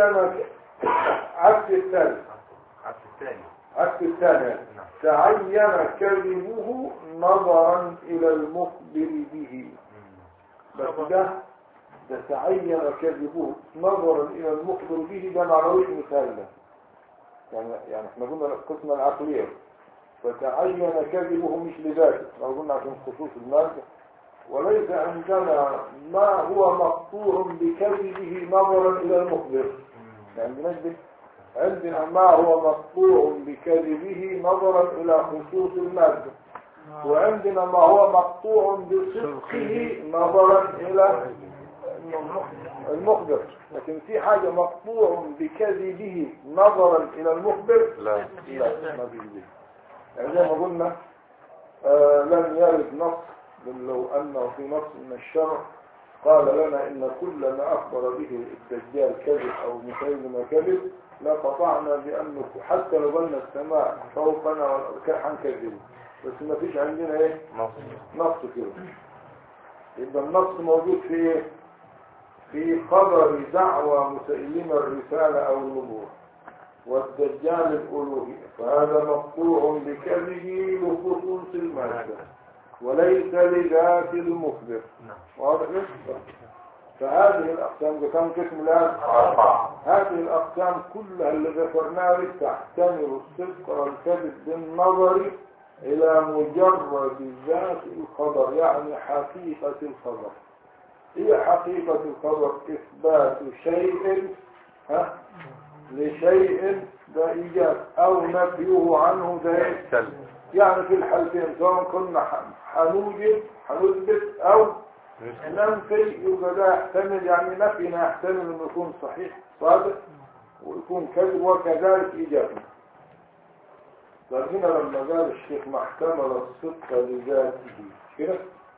عكس الثالث عكس الثاني عكس الثاني تعين كذبه نظرا إلى المخبر به بس ده ده تعين كذبه نظرا إلى المخبر به ده معنويش مثال ده يعني يعني احنا قلنا القسمة العقلية فتعين كذبه مش لذاته لو قلنا عشان خصوص المادة وليس عندنا ما هو مقطوع بكذبه نظرا إلى المخبر يعني بنجد عندنا ما هو مقطوع بكذبه نظرا إلى خصوص المادة وعندنا ما هو مقطوع بصدقه نظرا إلى المخبر لكن في حاجة مقطوع بكذبه نظرا إلى المخبر لا لا ما بيجي يعني زي ما قلنا آه لم يرد نص بل لو أنه في نص من الشرع قال لنا إن كل ما أخبر به الدجال كذب أو مسيلمة كذب لقطعنا بأنه حتى لو قلنا السماء فوقنا حنكذب بس ما فيش عندنا إيه نص نص كده يبقى النص موجود في ايه في خبر دعوى مسيلمة الرسالة او النبوة والدجال الألوهية فهذا مقطوع بكذبه لخصوص المادة وليس لذات المخبر واضح كده؟ فهذه الأقسام كم قسم الآن؟ أربعة هذه الأقسام كلها اللي ذكرناها تحتمل الصدق والكذب بالنظر إلى مجرد ذات الخبر يعني حقيقة الخبر هي حقيقة الخبر إثبات شيء ها لشيء ده إيجاب أو نفيه عنه ده إيه؟ سلب يعني في الحالتين سواء كنا ح- حنوجد حنثبت أو ننفي يبقى ده يحتمل يعني نفينا يحتمل انه يكون صحيح صادق ويكون كذب وكذلك ايجابي فهنا لما قال الشيخ ما احتمل الصدق لذاته كده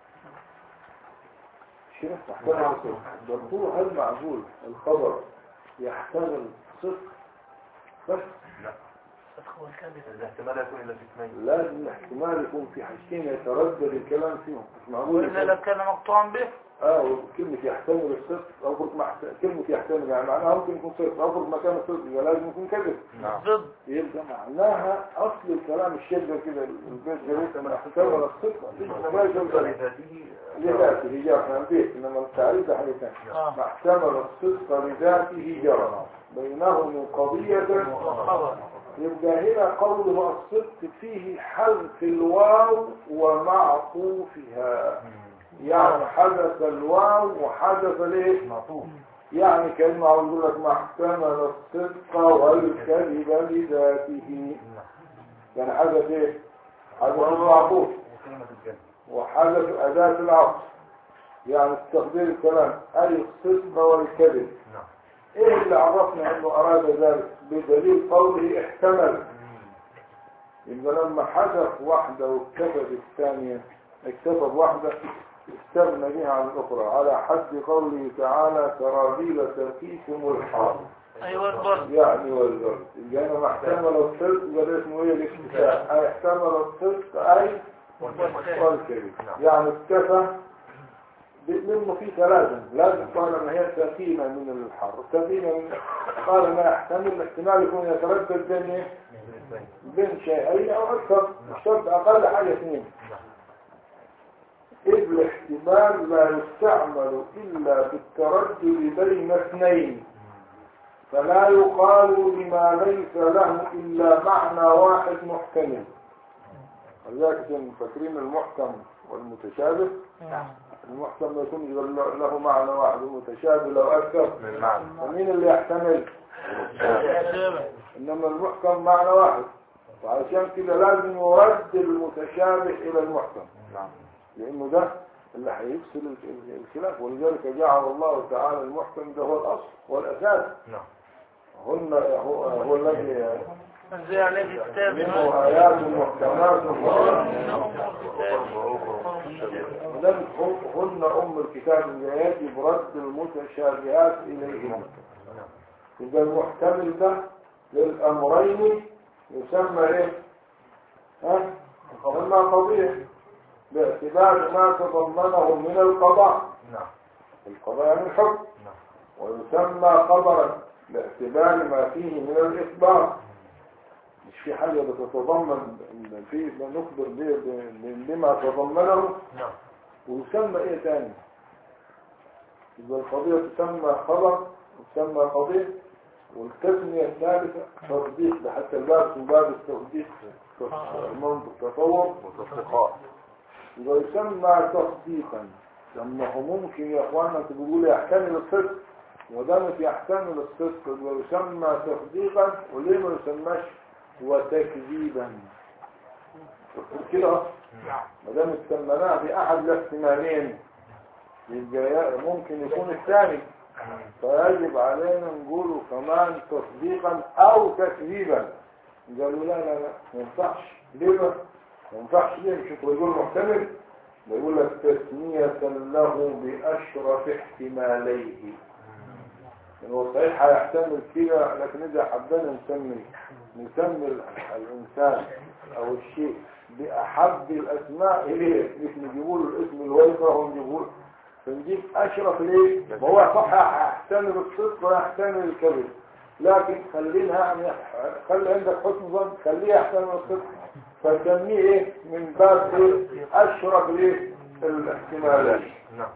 كده ما احتمل الصدق برضو هل معقول الخبر يحتمل صدق بس الصدق والكذب الاحتمال يكون إلا في اثنين لازم الاحتمال يكون في حاجتين يتردد الكلام فيهم مش معقول وإلا لكان مقطوعا به اه كلمة يحتمل الصدق او قلت مع كلمة يحتمل يعني معناها ممكن يكون صدق او قلت مكان الصدق يبقى لازم يكون كذب نعم ضد يبقى معناها اصل الكلام الشدة كده البيت جريت ما احتمل الصدق ما يجوز لذاته لذاته جرى احنا البيت انما التعريف ده حاجة ثانية آه. ما احتمل الصدق لذاته جرى بينهم قضية وخبر يبقى هنا قوله الصدق فيه حذف الواو ومعطوفها يعني حدث الواو وحدث الايه معطوف يعني كلمة عاوز يقول لك ما احتمل الصدق والكذب لذاته يعني حدث ايه حدث المعطوف وكلمة الجنة وحدث أداة العطف يعني استخدام الكلام أي الصدق والكذب نعم ايه اللي عرفنا انه اراد ذلك بدليل قوله احتمل يبقى لما حذف واحدة واكتفى بالثانية اكتفى بواحدة استغنى بها عن الأخرى على حد قوله تعالى سرابيل تقيكم الحر أيوة البرد يعني والبرد يبقى هنا ما احتمل الصدق يبقى ده اسمه ايه الاكتفاء اي احتمل الصدق اي والكذب يعني اكتفى ب- منه في ثلاثة لازم قال ان هي سكينة من الحر سكينة من قال ما يحتمل احتمال يكون يتردد بين ايه بين شيئين او اكثر مش شرط اقل حاجة اثنين إذ الاحتمال لا يستعمل إلا في التردد بين اثنين فلا يقال لما ليس له إلا معنى واحد محتمل ولذلك كانوا فاكرين المحكم والمتشابه المحكم ما يكون غير له معنى واحد والمتشابه لو أكثر من معنى فمين اللي يحتمل شابه إنما المحكم معنى واحد وعشان كده لازم يرد المتشابه إلى المحكم نعم لأنه ده اللي هيفصل ال- ال- الخلاف ولذلك جعل الله تعالى المحكم ده هو الأصل والأساس نعم هن هو, هو الذي انزل عليك كتاب منه آيات محكمات ولذلك هن أم الكتاب اللي يجب رد المتشابهات إليهما يبقى المحتمل ده للأمرين يسمى إيه؟ ها؟ يسمى قضية باعتبار ما تضمنه من القضاء نعم القضاء يعني الحكم نعم ويسمى خبرا باعتبار ما فيه من الإخبار مش في حاجة بتتضمن في نخبر ب- ب- بما تضمنه نعم ويسمى ايه تاني يبقى القضية تسمى خبر وتسمى قضية والتسمية الثالثة تصديق ده حتى الباب اسمه باب التصديق المنطق تصور وتصديقات يبقى يسمى تصديقا لما هو ممكن يا اخوانا تقولوا لي يحتمل الصدق ودامت يحتمل الصدق يبقى يسمى تصديقا وليه ما يسماش وتكذيبا كده أهو. ما دام سميناه بأحد الاحتمالين يبقى يا- ممكن يكون الثاني فيجب علينا نقوله كمان تصديقا أو تكذيبا قالوا لا لا لا ما ينفعش ليه بقى؟ ما ينفعش ليه مش انتوا بيقول محتمل بيقول لك تسمية له بأشرف احتماليه يعني هو صحيح هيحتمل كده لكن إذا حبينا نسمي نسمي ال- الإنسان أو الشيء بأحب الأسماء إليه مش نجيبوا له الاسم الويفة ونجيبوا له فنجيب أشرف ليه؟ ما هو صح هيحتمل الصدق ويحتمل الكذب لكن خلينا يعني خلي عندك حسن ظن خليه يحتمل الصدق فسميه ايه من باب ايه اشرف ليه الاحتمالات نعم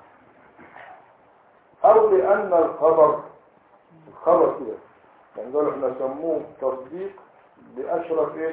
او لان الخبر الخبر كده يعني قالوا احنا سموه تصديق باشرف ايه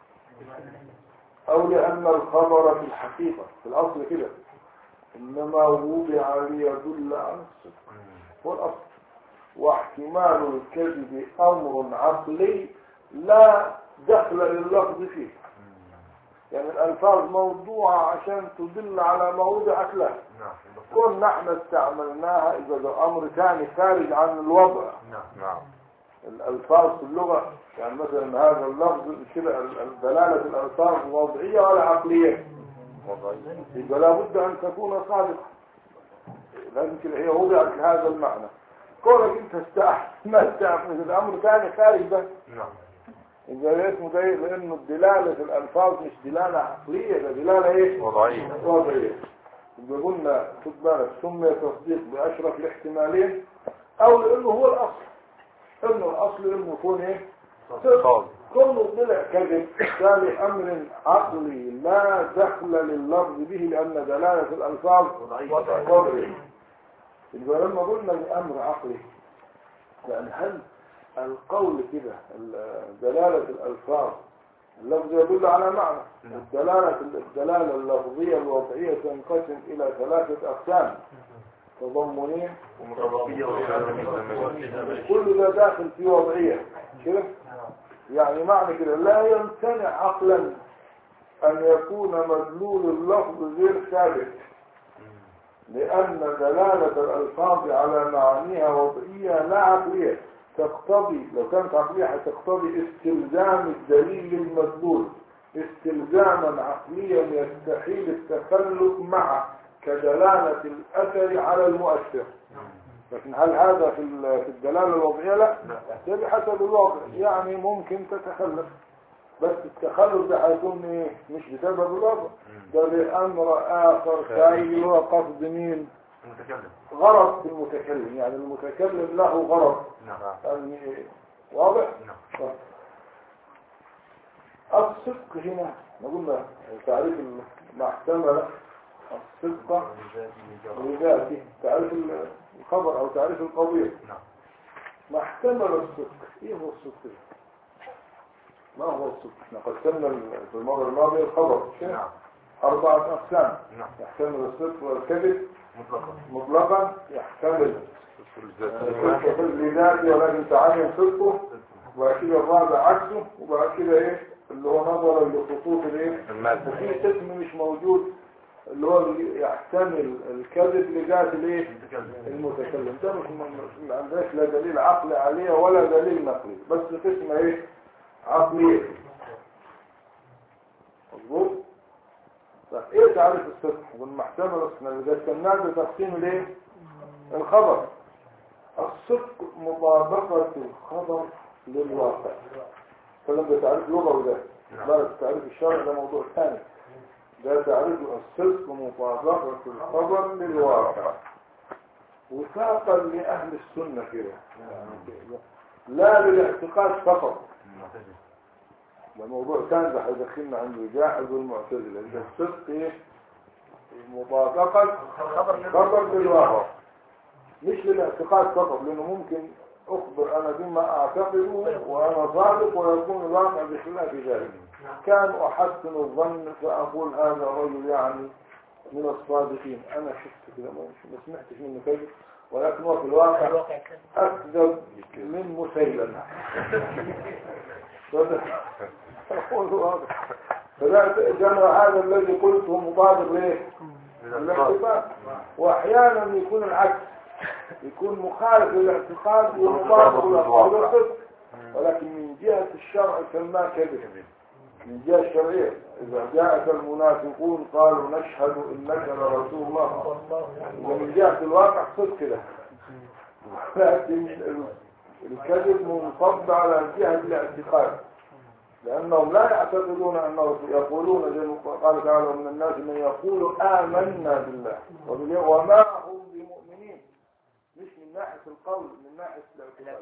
او لان الخبر في الحقيقة في الاصل كده انما وضع ليدل على الصدق هو الاصل واحتمال الكذب امر عقلي لا دخل لللفظ فيه يعني الالفاظ موضوعة عشان تدل على ما وضعت له نعم كون نحن استعملناها اذا ده امر ثاني خارج عن الوضع نعم نعم الالفاظ في اللغة يعني مثلا هذا اللفظ كده ال- ال- دلالة الالفاظ وضعية ولا عقلية وضعي يبقى لابد ان تكون صادقة لازم كده هي وضعت لهذا المعنى كونك انت استعملت الامر ثاني خارج ده نعم يبقى ده اسمه ده إيه؟ لانه الدلالة في الالفاظ مش دلالة عقلية ده دلالة ايه وضعية وضعية يبقى قلنا خد بالك سمي تصديق باشرف الاحتمالين او لانه هو الاصل انه الاصل انه يكون ايه صادق كله طلع كذب ثاني امر عقلي لا دخل لللفظ به لان دلالة الالفاظ وضعية يبقى لما قلنا الامر عقلي يعني هل القول كده ال- دلالة الألفاظ اللفظ يدل على معنى نعم. الدلالة الدلالة اللفظية الوضعية تنقسم إلى ثلاثة أقسام تضمنين ومطابقية وإرادة كل ده داخل في وضعية كده يعني معنى كده لا يمتنع عقلا أن يكون مدلول اللفظ غير ثابت لأن دلالة الألفاظ على معانيها وضعية لا عقلية تقتضي لو كانت عقلية هتقتضي استلزام الدليل المدلول استلزاما عقليا يستحيل التخلف معه كدلالة الأثر على المؤثر لكن هل هذا في ال- في الدلالة الوضعية لا ده بحسب الواقع يعني ممكن تتخلف بس التخلف ده هيكون ايه مش بسبب الوضع ده بأمر آخر ثاني هو قصد مين المتكلم غرض في المتكلم يعني المتكلم له غرض نعم يعني واضح نعم الصدق هنا ما قلنا تعريف المحتمل الصدق لذاته تعريف الخبر او تعريف القضية نعم ما احتمل الصدق ايه هو الصدق ده؟ ما هو الصدق احنا قسمنا في المرة الماضية الخبر شنو؟ نعم أربعة أقسام نعم يحتمل الصدق والكذب مطلقا مطلقا يحتمل الذات الصدق لذاته ولكن تعين صدقه وبعد كده الرابع عكسه وبعد كده ايه اللي هو نظرا لخطوط الايه المادة وفي قسم مش موجود اللي هو اللي يحتمل الكذب لذات الايه المتكلم المتكلم ده مش م- ما عندناش لا دليل عقلي عليه ولا دليل نقلي بس قسم ايه عقلي مظبوط طيب ايه تعريف الصدق والمحتمل احنا اللي قسمناه ده تقسيم الايه الخبر الصدق مطابقة الخبر للواقع الكلام ده تعريف لغوي ده نعم. لا التعريف الشرعي ده موضوع ثاني ده تعريف الصدق مطابقة الخبر للواقع وفاقا لأهل السنة كده يعني كده. لا للاعتقاد فقط المعتزلة ده موضوع ثاني ده هيدخلنا عند الجاحظ والمعتزلة ده الصدق ايه مطابقة خبر بالواقع مش للاعتقاد فقط لانه ممكن اخبر انا بما اعتقده وانا صادق ويكون الواقع بخلاف ذلك كان احسن الظن فاقول هذا رجل يعني من الصادقين انا شفت كده ما ما سمعتش منه كذب ولكن هو في الواقع اكذب من مسيلمه فده هو الواقع فده جمع هذا الذي قلته مطابق ليه الاعتقاد واحيانا يكون العكس يكون مخالف للاعتقاد ومطابق للصدق ولكن من جهة الشرع سماه كذب من جهة الشرعية إذا جاءك المنافقون قالوا نشهد إنك لرسول الله ومن جهة الواقع صدق كده لكن ال- الكذب منصب على جهة الاعتقاد لأنهم لا يعتقدون أنه يقولون زي ما قال تعالى من الناس من يقول آمنا بالله وباليوم- وما هم بمؤمنين مش من ناحية القول من ناحية الاعتقاد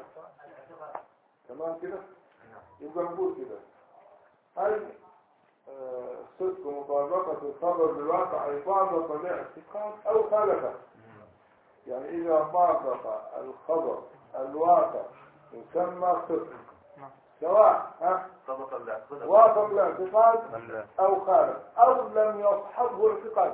تمام كده يبقى نقول كده هل آه، صدق مطابقة الخبر بالواقع إفاضة الاعتقاد أو خالفه يعني إذا طابق الخبر الواقع يسمى صدق سواء ها طبق الاعتقاد وافق الاعتقاد أم لا أو خالف أو لم يصحبه اعتقاد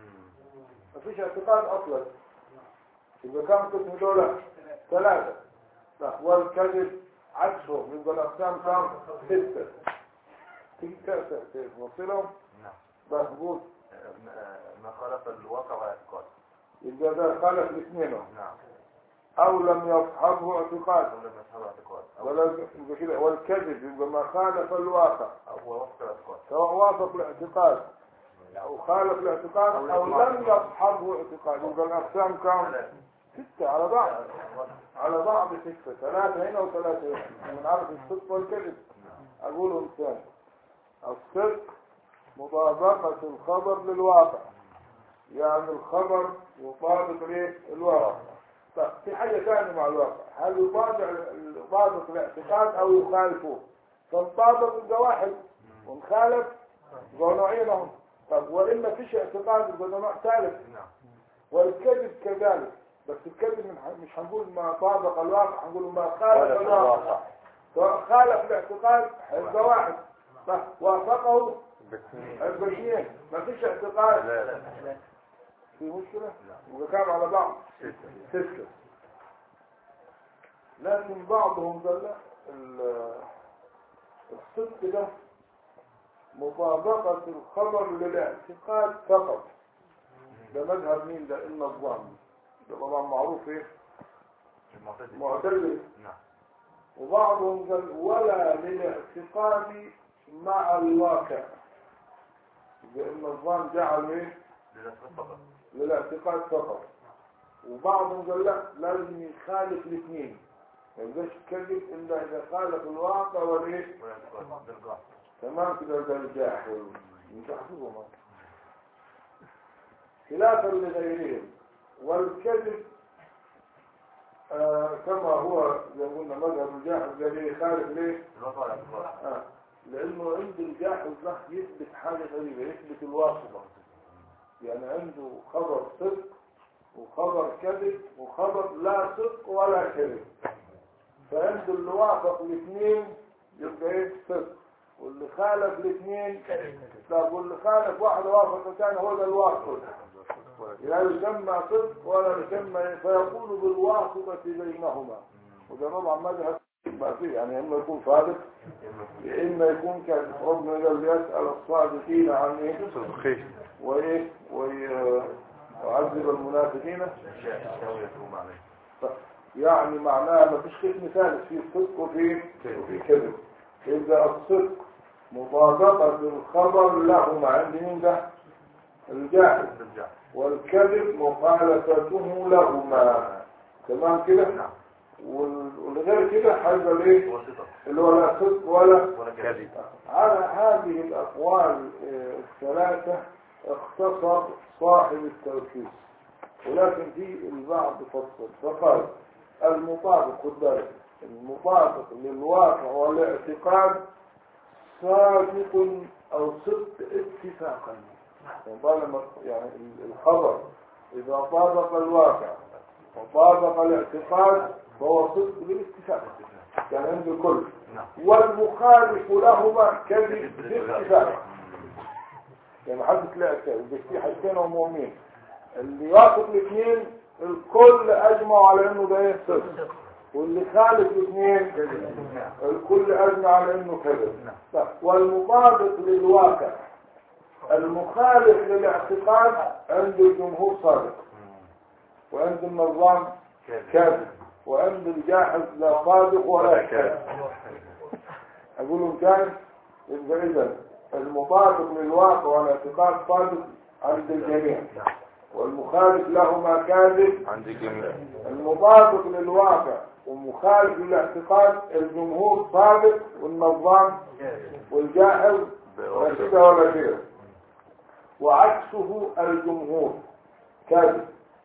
ما فيش اعتقاد أصلا يبقى كم قسم دولة ثلاثة لا، والكذب عكسه يبقى الأقسام كم ستة تيجي توصلهم نعم مظبوط ما خالف الواقع والاعتقاد يبقى ده خالف الاثنين نعم أو لم يصحبه اعتقاد أو لم يصحب اعتقاد أو ولا يبقى كده والكذب يبقى ما خالف الواقع أو هو وفق الاعتقاد سواء وافق الاعتقاد أو خالف الاعتقاد أو لم يصحبه اعتقاد يبقى الأقسام كم ستة على بعض على بعض ستة ثلاثة هنا وثلاثة هنا من عرف الصدق والكذب أقولهم ثاني الصدق مطابقة الخبر للواقع يعني الخبر يطابق ليه الواقع طيب في حاجة ثانية مع الواقع هل يطابق يطابق الاعتقاد أو يخالفه فالطابق يبقى واحد ونخالف يبقى نوعين هم طب وإن ما فيش اعتقاد يبقى ده نوع ثالث نعم والكذب كذلك بس الكذب من- مش هنقول ما طابق الواقع هنقول ما خالف الواقع خالف الاعتقاد هيبقى واحد طيب وافقه هيبقى اثنين ما فيش اعتقاد في مشكلة وكام على بعض ستة لكن بعضهم قال لا ال- الصدق ده مطابقة الخبر للاعتقاد فقط ده مذهب مين ده إن الظن ده طبعا معروف ايه المعتزلة معتزل نعم وبعضهم قال ولا للاعتقاد مع الواقع لأن الظن جعل ايه للأسباب فقط للاعتقاد فقط وبعضهم قال لا لازم يخالف الاثنين ما يقدرش يتكلم الا اذا خالف الواقع والايه والاعتقاد بالقاع تمام كده ده الجاحظ انت حافظهم خلافا لغيرهم والكذب آه كما هو زي ما قلنا مذهب الجاحظ ده ليه خالف ليه؟ الواقع والاعتقاد آه لانه عند الجاحظ ده يثبت حاجه غريبه يثبت الواسطه يعني عنده خبر صدق وخبر كذب وخبر لا صدق ولا كذب فعنده اللي وافق الاثنين يبقى ايه صدق واللي خالف الاثنين طب واللي خالف واحد وافق الثاني هو ده الواسط لا يسمى صدق ولا يسمى فيقول بالواسطة بينهما وده طبعا مذهب ما فيه يعني اما يكون صادق يا اما يكون كان ربنا قال يسأل الصادقين عن ايه صدقي وايه ويعذب المنافقين الشاوية يتوم عليه يعني معناها ما فيش قسم ثالث في صدق وفي وفي كذب إذا الصدق مطابقة الخبر لهما عند مين ده الجاهل بالجاه والكذب مخالفته لهما تمام كده نعم وال- والغير كده هيبقى الايه واسطة اللي هو لا صدق ولا ولا كذب على هذه الأقوال آه، الثلاثة اختصر صاحب التلخيص ولكن في البعض فصل فقال المطابق خد بالك المطابق للواقع والاعتقاد صادق أو صدق اتفاقا يعني طالما يعني الخبر إذا طابق الواقع وطابق الاعتقاد فهو صدق بالاتفاق يعني عند الكل نعم والمخالف لهما كذب باتفاق يعني محدش لا كذب بس في حاجتين مهمين اللي يوافق الاثنين الكل اجمعوا على انه ده ايه صدق واللي خالف الاثنين الكل اجمع على انه كذب طيب، والمطابق للواقع المخالف للاعتقاد عند الجمهور صادق وعند النظام كاذب وعند الجاحظ لا صادق ولا كاذب اقولهم تاني يبقى اذا المطابق للواقع والاعتقاد صادق عند الجميع والمخالف لهما كاذب عندي جميع المطابق للواقع ومخالف للاعتقاد الجمهور صادق والنظام والجاحظ ولا كده ولا كده وعكسه الجمهور كاذب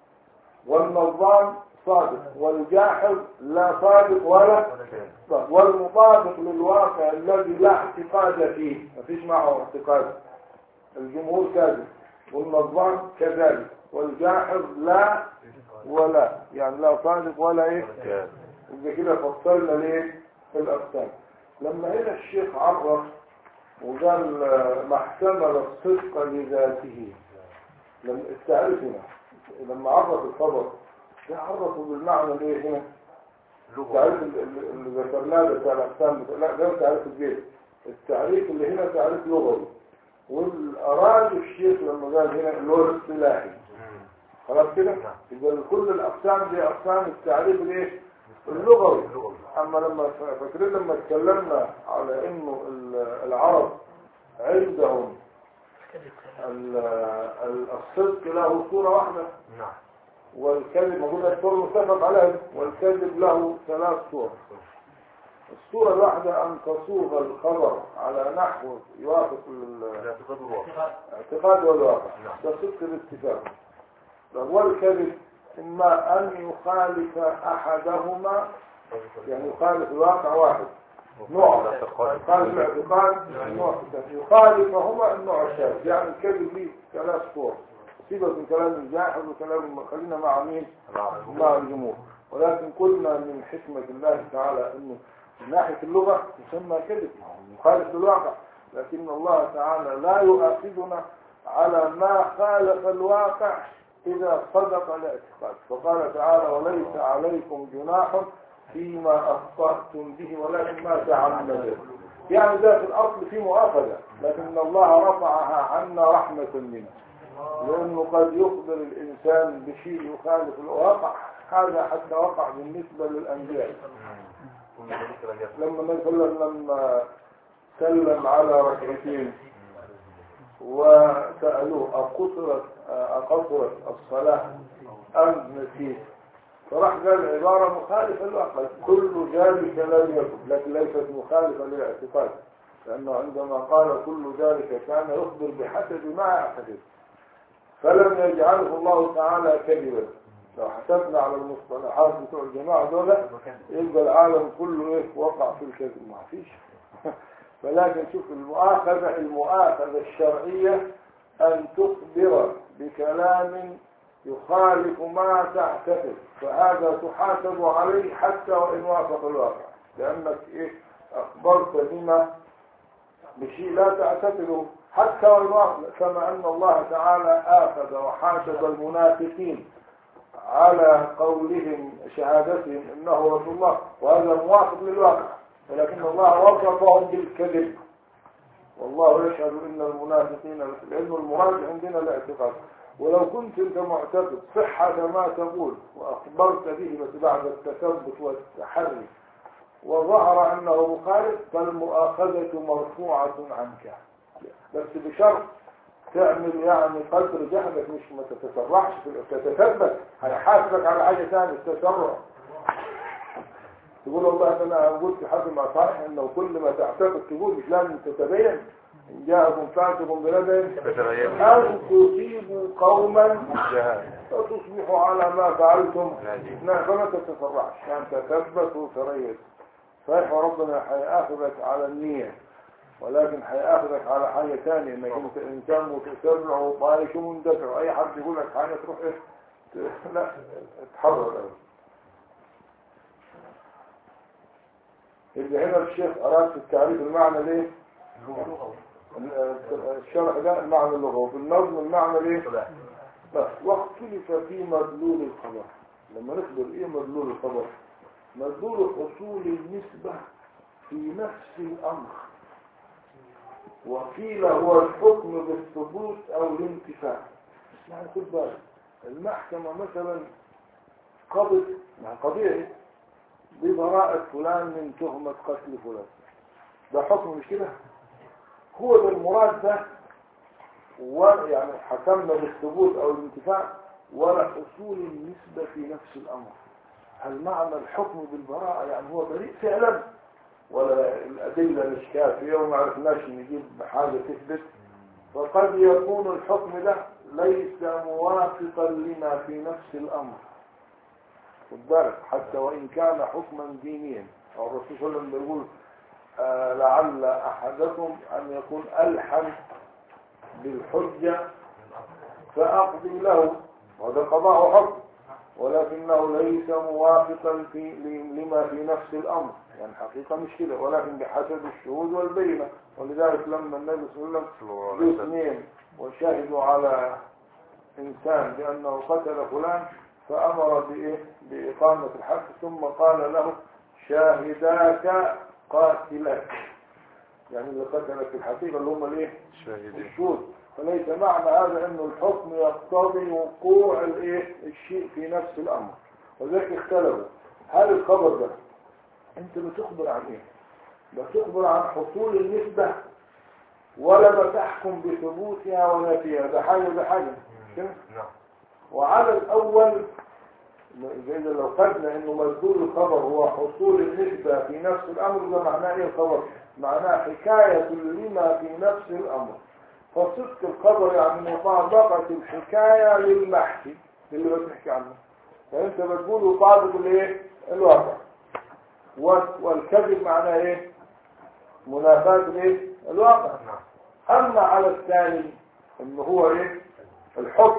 والنظام صادق والجاحظ لا صادق ولا طب والمطابق للواقع الذي لا اعتقاد فيه ما فيش معه اعتقاد الجمهور كاذب والنظام كذلك والجاحظ لا ولا يعني لا صادق ولا ايه يبقى كده فصلنا ليه في الاقسام لما هنا الشيخ عرف وقال آه، ما احتمل الصدق لذاته لما التعريف هنا لما عرف الخبر ده عرفه بالمعنى الايه هنا التعريف اللي- اللي اللي ذكرناه ده بتاع الاقسام بتاع- لا ده تعريف البيت التعريف اللي هنا تعريف لغوي والاراد الشيخ لما قال هنا اللي هو الاصطلاحي خلاص كده يبقى كل الاقسام دي اقسام التعريف الايه اللغوي اما لما ف- فاكرين لما اتكلمنا على انه ال- العرب عندهم ال- ال- الصدق له صورة واحدة نعم والكذب موجود الصورة المتفق عليها والكذب له ثلاث صور الصورة الواحدة أن تصوغ الخبر على نحو يوافق ال- الاعتقاد والواقع اعتقاد والواقع نعم. ده صدق الاتفاق طب والكذب إما أن يخالف أحدهما يعني يخالف الواقع واحد نوع يخالف الاعتقاد نوع ثاني. يخالفهما النوع الثالث يعني الكذب ليه ثلاث صور سيبك من كلام الجاحظ وكلام خلينا مع مين مع الجمهور ولكن قلنا من حكمة الله تعالى انه من ناحية اللغة يسمى كذب مخالف للواقع لكن الله تعالى لا يؤاخذنا على ما خالف الواقع إذا صدق الاعتقاد فقال تعالى وليس عليكم جناح فيما أخطأتم به ولكن ما تعمدت يعني ذات الأصل في مؤاخذة لكن الله رفعها عنا رحمة منه لأنه قد يخبر الإنسان بشيء يخالف الواقع هذا حتى وقع بالنسبة للأنبياء لما مثلا لما سلم على ركعتين وسألوه أقصرت أقصرت الصلاة أم نسيت فراح قال عبارة مخالفة للواقع كل ذلك لم يكن لكن ليست مخالفة للاعتقاد لأنه عندما قال كل ذلك كان يخبر بحسب ما يعتقد فلم يجعله الله تعالى كذبا لو حسبنا على المصطلحات بتوع الجماعة دول يبقى العالم كله ايه وقع في الكذب ما فيش ولكن شوف المؤاخذة المؤاخذة الشرعية أن تخبر بكلام يخالف ما تعتقد فهذا تحاسب عليه حتى وإن وافق الواقع لأنك إيه أخبرت بما بشيء لا تعتقده حتى وإن وافق كما أن الله تعالى آخذ وحاسب المنافقين على قولهم شهادتهم انه رسول الله وهذا موافق للواقع ولكن الله وصفهم بالكذب والله يشهد ان المنافقين لان المراد عندنا الاعتقاد ولو كنت انت معتقد صحة ما تقول واخبرت به بس بعد التثبت والتحري وظهر انه مخالف فالمؤاخذة مرفوعة عنك بس بشرط تعمل يعني قدر جهدك مش ما تتسرعش في تتثبت هيحاسبك على حاجة ثانية التسرع تقول والله انا قلت حد ما صحيح انه كل ما تعتقد تقول مش لازم تتبين ان جاءكم فاسق بنبأ فتبين ان تصيبوا قوما جهاد فتصبحوا على ما فعلتم نادم. نعم فما تتسرعش يعني تثبت وتريث صحيح ربنا هيأخذك على النية ولكن هيأخذك على حاجة ثانية انك انت انسان متسرع وطايش ومندفع اي حد يقول لك حاجة تروح ايه ت- لا اتحرر أوي. اللي هنا الشيخ اراد في التعريف المعنى ليه الشرح ده المعنى اللغوي وفي النظم المعنى ليه بس واختلف في مدلول الخبر لما نخبر ايه مدلول الخبر مدلول حصول النسبة في نفس الامر وقيل هو الحكم بالثبوت او الانتفاع يعني خد بالك المحكمة مثلا قضت مع قضية ببراءة فلان من تهمة قتل فلان ده حكم مش كده هو ده المراد ده ويعني حكمنا بالثبوت او الانتفاع ولا حصول النسبة في نفس الامر هل معنى الحكم بالبراءة يعني هو بريء فعلا ولا الأدلة مش كافية وما عرفناش نجيب حاجة تثبت فقد يكون الحكم ده ليس موافقا لما في نفس الأمر خد بالك حتى وإن كان حكما دينيا أو الرسول صلى الله عليه وسلم يقول آه لعل أحدكم أن يكون ألحن بالحجة فأقضي له وهذا قضاء حكم ولكنه ليس موافقا في لما في نفس الأمر يعني حقيقة مش كده ولكن بحسب الشهود والبينة ولذلك لما النبي صلى الله عليه صلى الله عليه وسلم وسلم اثنين وشهدوا على إنسان بأنه قتل فلان فأمر بإيه؟ بإقامة الحد ثم قال له شاهداك قاتلك يعني اللي قتلك في الحقيقة اللي هم الايه؟ شاهدين الشهود فليس معنى هذا انه الحكم يقتضي وقوع الايه الشيء في نفس الامر وذلك اختلفوا هل الخبر ده انت بتخبر عن ايه بتخبر عن حصول النسبة ولا بتحكم بثبوتها ونفيها ده حاجة ده حاجة مش كده؟ نعم وعلى الاول إذا لو خدنا انه مدلول الخبر هو حصول النسبة في نفس الامر ده معناه ايه الخبر معناه حكاية لما في نفس الامر فصدق الخبر يعني مطابقة الحكاية للمحكي اللي بتحكي عنه فانت بتقول يطابق الايه الواقع وال- والكذب معناه ايه منافاة الايه الواقع نعم اما على الثاني ان هو ايه الحكم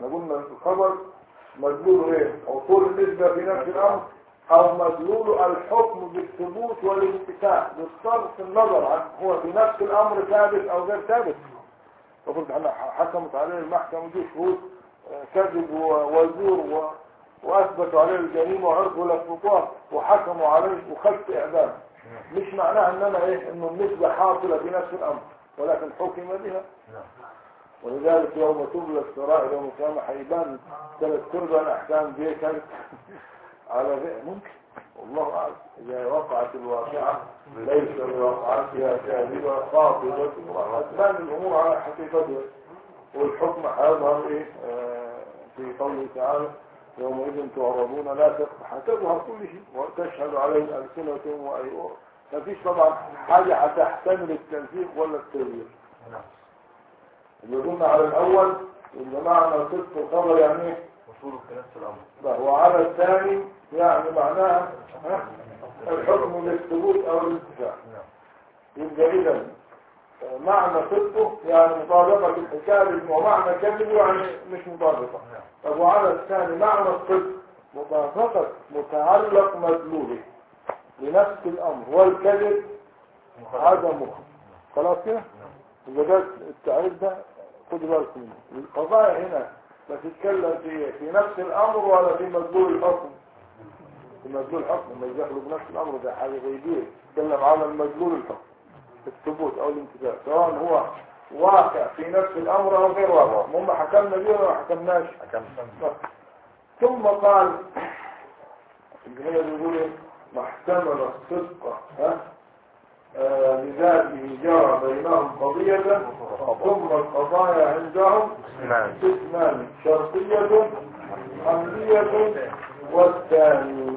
احنا قلنا الخبر مدلوله ايه حصول النسبة في نفس الامر او مدلوله الحكم بالثبوت والانتفاع بصرف النظر عن هو في نفس الامر ثابت او غير ثابت فقلت احنا حكمت عليه المحكمة دي شهود آه، كذب و- وزور و... واثبتوا عليه الجريمة وعرفوا لفقوها وحكموا عليه وخدت اعدام مش معناها ان انا ايه انه النسبة حاصلة في نفس الامر ولكن حكم بها ولذلك يوم تبلى السرائر يوم القيامة هيبان ثلاث ارباع الاحكام دي كانت على غير ممكن والله اعلم اذا وقعت الواقعة ليس لوقعتها كاذبة خاطبة وهتبان الامور على حقيقتها والحكم هيظهر ايه آه، في قوله تعالى يومئذ تعرضون لا تخفى هتظهر كل شيء وتشهد عليه الألسنة وأيوه مفيش طبعا حاجة هتحتمل التنسيق ولا التغيير اللي قلنا على الأول اللي معنى صدق الخبر يعني ايه؟ وصوله في نفس الامر لا وعلى الثاني يعني معناها ها؟ الحكم بالثبوت أو الانتفاع نعم يبقى إذا معنى صدقه يعني مطابقة الحكاية للم- ومعنى كذبه يعني مش مطابقة نعم طب وعلى الثاني معنى الصدق مطابقة متعلق مدلوله لنفس الأمر والكذب عدمه خلاص كده إذا ده التعريف ده خدوا بالكم منه القضايا هنا بتتكلم في في نفس الأمر ولا في مدلول الحكم في مدلول الحكم ما يدخلوا بنفس الأمر ده حاجة غيبية تتكلم على المدلول الحكم الثبوت أو الانتفاع سواء هو واقع في نفس الأمر أو غير واقع هم حكمنا بيه ولا ما حكمناش ثم قال الجميع بيقول إيه؟ ما احتمل الصدق ها آه، لذاته جرى بينهم قضية ثم القضايا عندهم نعم قسمان شرطية حملية والثاني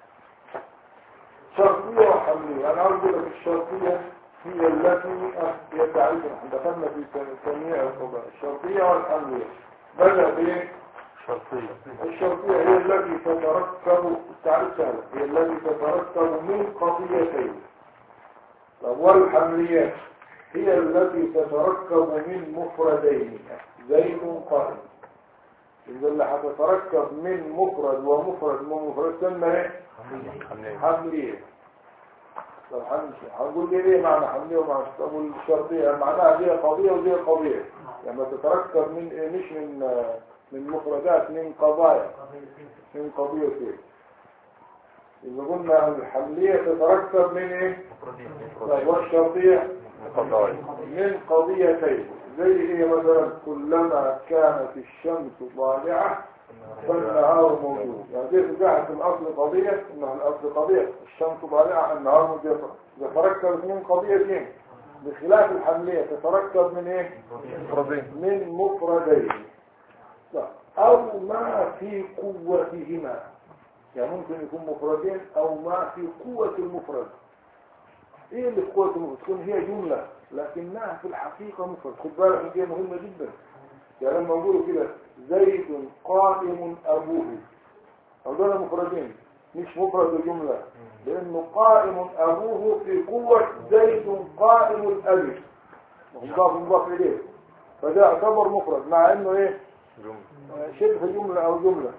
شرطية وحملية أنا أقول لك الشرطية هي التي هي تعريف دخلنا في تنويع القضايا الشرطية والحملية بدأ بإيه؟ شرطية الشرطية هي التي تتركب التعريف سهل هي التي تتركب من قضيتين طب والحمليات هي التي تتركب من مفردين زيد قائم إذا اللي هتتركب من مفرد ومفرد ومفرد تسمى ايه؟ حملية طب حملية هنقول لي ايه معنى حملية ومعنى طب الشرطية معناها دي قضية ودي قضية لما تتركب من إيه؟ مش من آه، من مفردات من قضايا من قضيتين إذا قلنا الحملية تتركب من ايه؟ طيب والشرطية قضايا من قضيتين زي ايه مثلا كلما كانت الشمس طالعة فالنهار موجود يعني دي تجاهة الأصل قضية إنها الأصل قضية الشمس طالعة النهار موجود يتركب من قضيتين بخلاف الحملية تتركب من ايه مفردين من مفردين لا. أو ما في قوتهما يعني ممكن يكون مفردين أو ما في قوة المفرد ايه اللي في قوة المفرد تكون هي جملة لكنها في الحقيقة مفرد خد بالك دي مهمة جدا يعني لما نقولوا كده زيد قائم أبوه أو دول مفردين مش مفرد وجملة لأنه قائم أبوه في قوة زيد قائم الأب مضاف مضاف إليه فده يعتبر مفرد مع إنه إيه جملة آه، شبه جملة أو جملة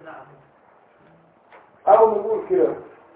أو نقول كده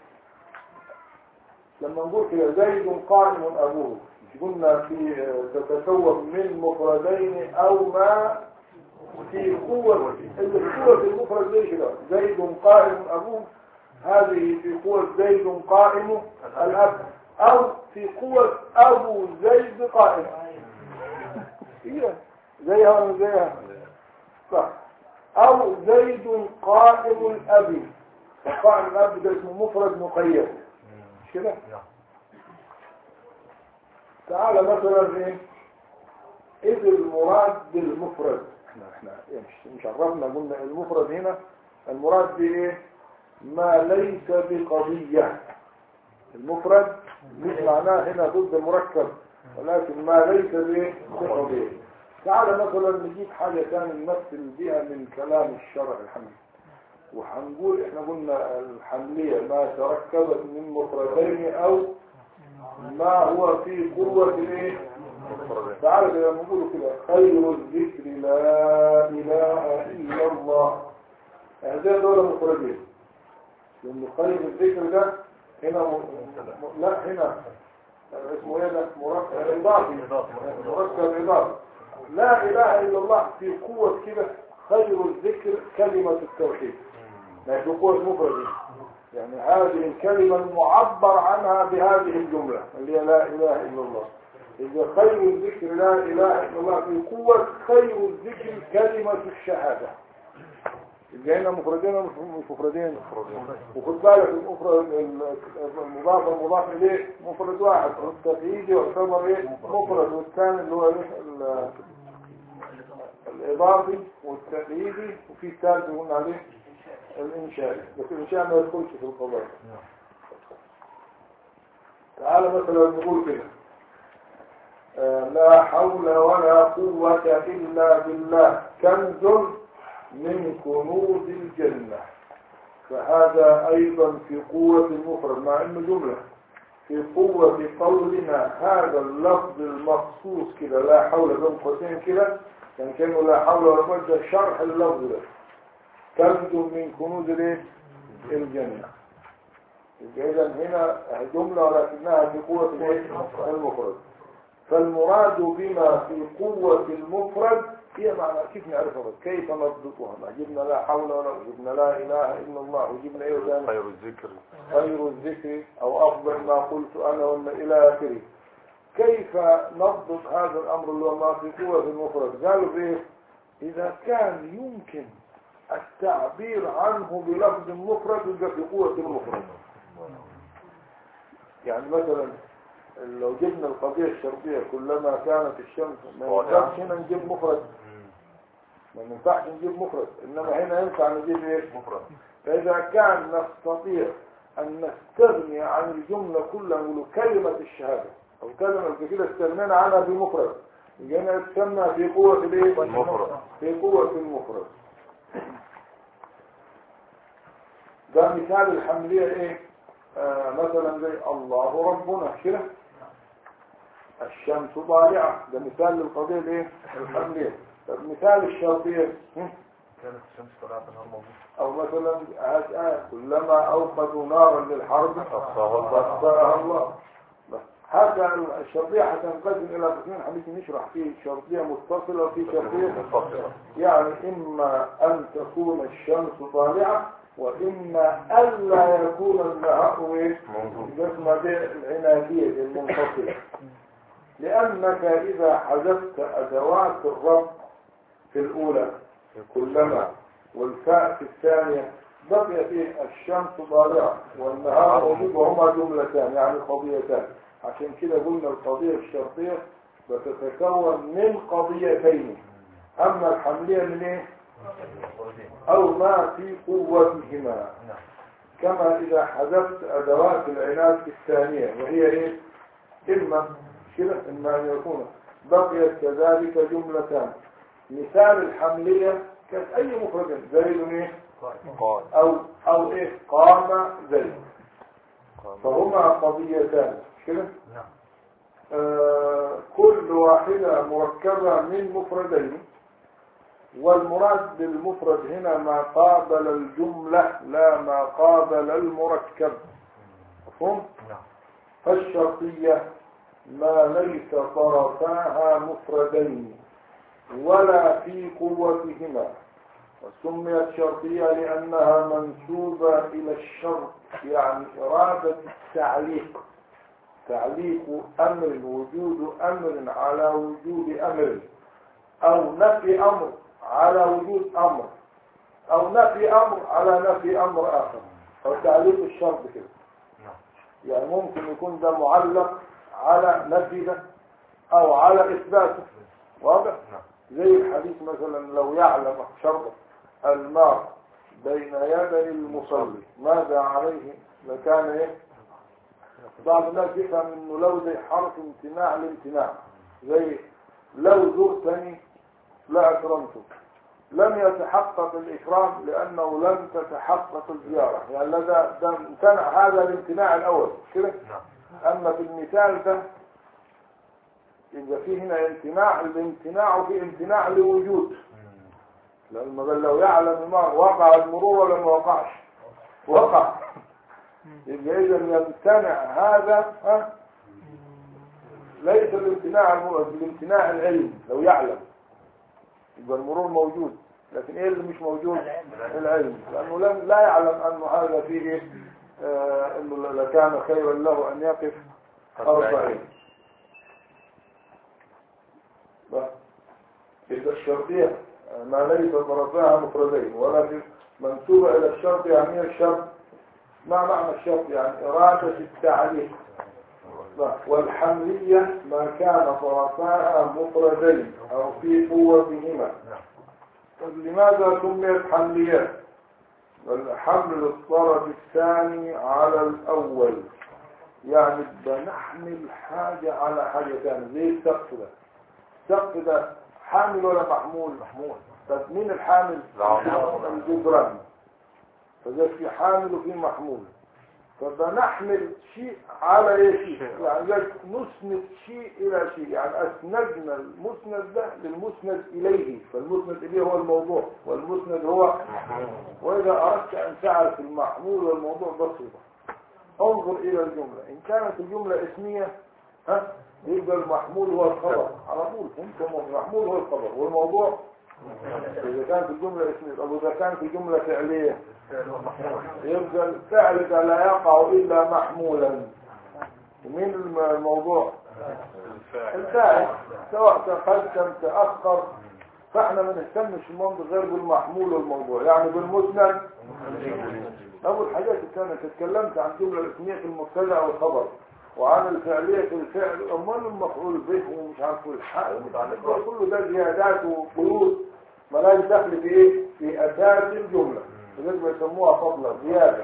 لما نقول كده زيد قائم أبوه مش قلنا في آه، تتكون من مفردين أو ما في قوة اللي في قوة المفرد زي كده زيد قائم أبوه هذه في قوة زيد قائم الأب أو في قوة أبو زيد قائم هي زيها ولا زيها صح أو زيد قائم الأب فقائم الأب ده اسمه مفرد مقيد مش كده نعم تعالى مثلا ايه اذ المراد بالمفرد احنا احنا إيه مش مش عرفنا قلنا المفرد هنا المراد بايه ما ليس بقضية المفرد مش معناه هنا ضد المركب ولكن ما ليس بايه بقضية تعالى مثلا نجيب حاجة ثانية نمثل بها من كلام الشرع الحمد وهنقول احنا قلنا الحملية ما تركبت من مفردين او ما هو في قوة الايه مفردين تعالى كده نقول كده خير الذكر لا إله إلا هذول دول مفردين لأن قيد الذكر ده هنا م... م... لا هنا اسمه ايه ده مركب اضافي مركب اضافي لا اله الا الله في قوة كده خير الذكر كلمة التوحيد يعني في قوة مفردة يعني هذه الكلمة المعبر عنها بهذه الجملة اللي هي لا اله الا الله إذا خير الذكر لا اله الا الله في قوة خير الذكر كلمة الشهادة يبقى هنا مفردين ولا مش مفردين وخد بالك المفرد المضاف والمضاف اليه مفرد واحد والتقييدي يعتبر ايه مفرد والثاني اللي هو ايه ال- الاضافي والتقييدي وفي الثالث قلنا عليه الانشائي بس الانشاء ما يدخلش في القضاء تعال مثلا نقول كده آه، لا حول ولا قوة إلا بالله كنز من كنوز الجنة فهذا أيضا في قوة المفرد مع أنه جملة في قوة قولنا هذا اللفظ المخصوص كده لا حول بين قوسين كده كان كانه لا حول ولا قوة ده شرح اللفظ ده كنز من كنوز الايه؟ الجنة يبقى إذا هنا جملة ولكنها في قوة الايه؟ المفرد فالمراد بما في قوة المفرد هي معنى كيف نعرفها بس كيف نضبطها ما جبنا لا حول ولا جبنا لا إله إلا الله وجبنا إيه ثاني خير الذكر خير الذكر أو أفضل ما قلت أنا وما إلى آخره كيف نضبط هذا الأمر اللي هو ما في قوة المفرد قالوا إيه إذا كان يمكن التعبير عنه بلفظ مفرد يبقى في قوة المفرد يعني مثلا لو جبنا القضية الشرطية كلما كانت الشمس ما ينفعش هنا نجيب مفرد ما ينفعش نجيب مفرد إنما هنا ينفع نجيب إيه مفرد فإذا كان نستطيع أن نستغني عن الجملة كلها نقول كلمة الشهادة أو كلمة زي كده استغنينا عنها بمفرد يبقى هنا تسمى في قوة الايه؟ المفرد. في قوة المفرد ده مثال الحملية ايه؟ آه مثلا زي الله ربنا كده الشمس طالعة ده مثال للقضية الايه؟ الحملية طب مثال الشرطية هم؟ كانت الشمس طلعت نهار موجود أو مثلا هات آية كلما أوقدوا نارا للحرب أطفاها الله. أطفاها الله بس هذا الشرطية هتنقسم إلى قسمين حديث نشرح فيه شرطية متصلة وفي شرطية منفصلة يعني إما أن تكون الشمس طالعة وإما ألا يكون النهار إيه؟ موجود الجسم دي العنادية المنفصلة لأنك إذا حذفت أدوات الرب في الأولى كلما والفاء في الثانية بقي فيه الشمس طالعة والنهار موجود وهما جملتان يعني قضيتان عشان كده قلنا القضية الشرطية بتتكون من قضيتين أما الحملية من إيه؟ أو ما في قوتهما نعم كما إذا حذفت أدوات العناد في الثانية وهي إيه؟ إما كده إما أن يكون بقيت كذلك جملتان مثال الحملية كانت أي مفرد زيد إيه؟ قال أو أو إيه؟ قام زيد قال. فهما قضيتان كده نعم آه كل واحدة مركبة من مفردين والمراد بالمفرد هنا ما قابل الجملة لا ما قابل المركب مفهوم؟ نعم فالشرطية ما ليس طرفاها مفردين ولا في قوتهما وسميت شرطية لأنها منسوبة إلى الشرط يعني إرادة التعليق تعليق أمر وجود أمر على وجود أمر أو نفي أمر على وجود أمر أو نفي أمر على نفي أمر آخر أو تعليق الشرط كده نعم يعني ممكن يكون ده معلق على نفي ده أو على إثباته واضح؟ نعم زي الحديث مثلا لو يعلم شرط الماء بين يدي المصلي ماذا عليه لكان ايه بعض الناس يفهم انه لو زي حرف امتناع الامتناع زي لو زرتني لا اكرمتك لم يتحقق الاكرام لانه لم تتحقق الزياره يعني لا ده ده امتنع هذا الامتناع الاول كده نعم اما في المثال ده يبقى فيه هنا امتناع الامتناع في امتناع لوجود مم. لما قال لو يعلم يعلم المرء وقع المرور ولا ما وقعش وقع يبقى اذا يمتنع هذا ها ليس الامتناع الم- بالامتناع العلم لو يعلم يبقى المرور موجود لكن ايه اللي مش موجود العلم لانه لم لا يعلم انه هذا فيه آه انه لكان خيرا له ان يقف أربعين بس. إذا الشرطية ما ليس طرفاها مفردين ولكن منسوبة إلى الشرط يعني إيه الشرط ما معنى الشرط يعني إرادة التعليق بس. والحملية ما كان طرفاها مفردين أو في قوتهما طب لماذا سميت حمليات والحمل الطرف الثاني على الأول يعني بنحمل حاجة على حاجة ثانية زي السقف ده السقف ده حامل ولا محمول محمول طب مين الحامل العمود. الجدران فده في حامل وفي محمول فبنحمل شيء على ايه شيء يعني لك نسند شيء الى شيء يعني اسندنا المسند ده للمسند اليه فالمسند اليه هو الموضوع والمسند هو واذا اردت ان تعرف المحمول والموضوع بسيطه انظر الى الجمله ان كانت الجمله اسميه ها يبقى المحمول هو الخبر على طول انت المحمول هو الخبر والموضوع اذا كانت الجمله اسميه او اذا كانت الجمله فعليه يبقى الفعل ده لا يقع الا محمولا ومين الم- الموضوع الفاعل سواء تقدم تاخر فاحنا ما نهتمش المنطق غير بالمحمول والموضوع يعني بالمسند اول حاجات اللي انا اتكلمت عن الجمله الاسميه في المبتدا والخبر وعن الفعليه في الفعل امال المفعول به ومش عارف الحال كل ده زيادات وقيود ملاش دخل في ايه في اساس الجمله لذلك بيسموها فضلا زياده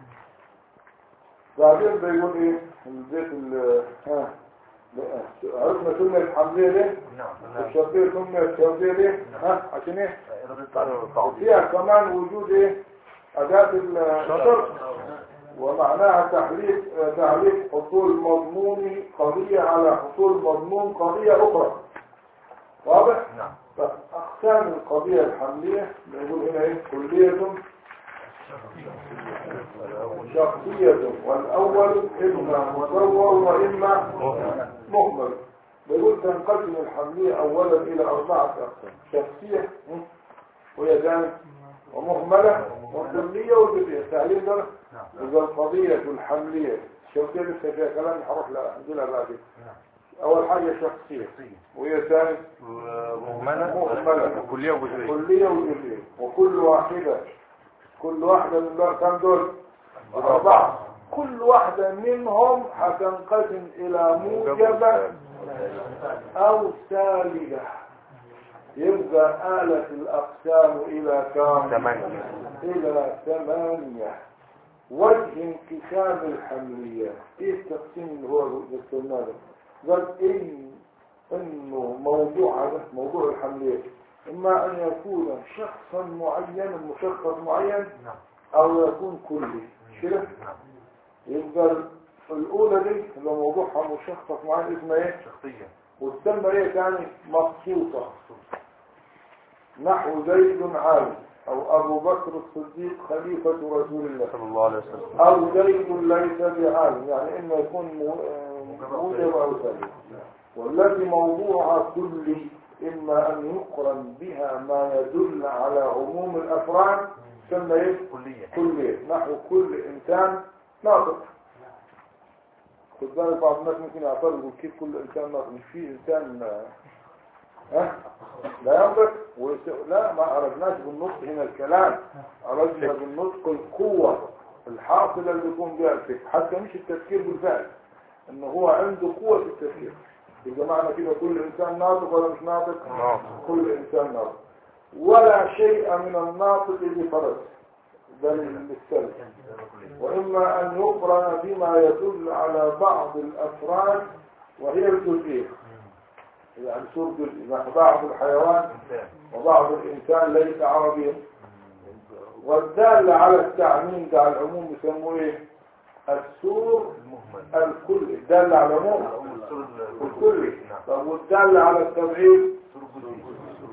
بعدين بيقول ايه البيت ال ها عرفنا سنة الحملية ليه؟ الشرطية سنة الشرطية ليه؟ ها عشان ايه؟ وفيها كمان وجود ايه؟ أداة الشرط ومعناها تحليل تعليق حصول مضمون قضية على حصول مضمون قضية أخرى واضح؟ نعم أقسام القضية الحملية بيقول هنا إيه؟ كلية شخصية والأول إما مصور وإما مهمل بيقول تنقسم الحملية أولا إلى أربعة أقسام شخصية م? وهي ثاني ومهملة وكلية وجزئية تعليم ده إذا القضية الحملية الشخصية لسه فيها كلام هروح لها بعدين أول حاجة شخصية وهي ثاني مهملة مهملة كلية وجزئية كلية وجزئية وكل واحدة كل واحدة من دول كم دول أربعة كل واحدة منهم هتنقسم إلى موجبة أو سالبة يبقى آلة الأقسام إلى كم؟ ثمانية إلى ثمانية وجه انقسام الحملية إيه التقسيم اللي هو ذكرناه ده؟ قال إن إنه موضوع هذا موضوع الحملية إما أن يكون شخصا معينا مشخص معين أو يكون كلي مش كده؟ يبقى الأولى دي اللي موضوعها مشخص معين اسمها إيه؟ شخصية وتسمى إيه تاني؟ مخصوصة نحو زيد عالم أو أبو بكر الصديق خليفة رسول الله صلى الله عليه وسلم أو زيد ليس بعالم يعني إما يكون مو- آه، موجب أو سالب والتي موضوعها كلي إما أن يقرن بها ما يدل على عموم الأفراد تسمى إيه؟ كلية كلية نحو كل إنسان ناطق خد بالك بعض الناس ممكن يعترض يقول كيف كل إنسان ناطق مش في إنسان آه، ها لا ينطق ويس- لا ما أردناش بالنطق هنا الكلام أردنا بالنطق القوة الحاصلة اللي يكون بها الفكر حتى مش التفكير بالفعل إن هو عنده قوة في التفكير إذا معنى كده كل إنسان ناطق ولا مش ناطق ناطق. كل إنسان ناطق ولا شيء من الناطق بفرس بل للسلب وإما أن يقرن بما يدل على بعض الأفراد وهي الجزئية يعني سور جزئي يعني بعض الحيوان إنسان وبعض الإنسان ليس عربيا والدال على التعميم ده على العموم يسموه ايه السور المهمل الكلي الدال على العموم السور ال- الكلي نعم طب والدال على التبعيد سور الجزئي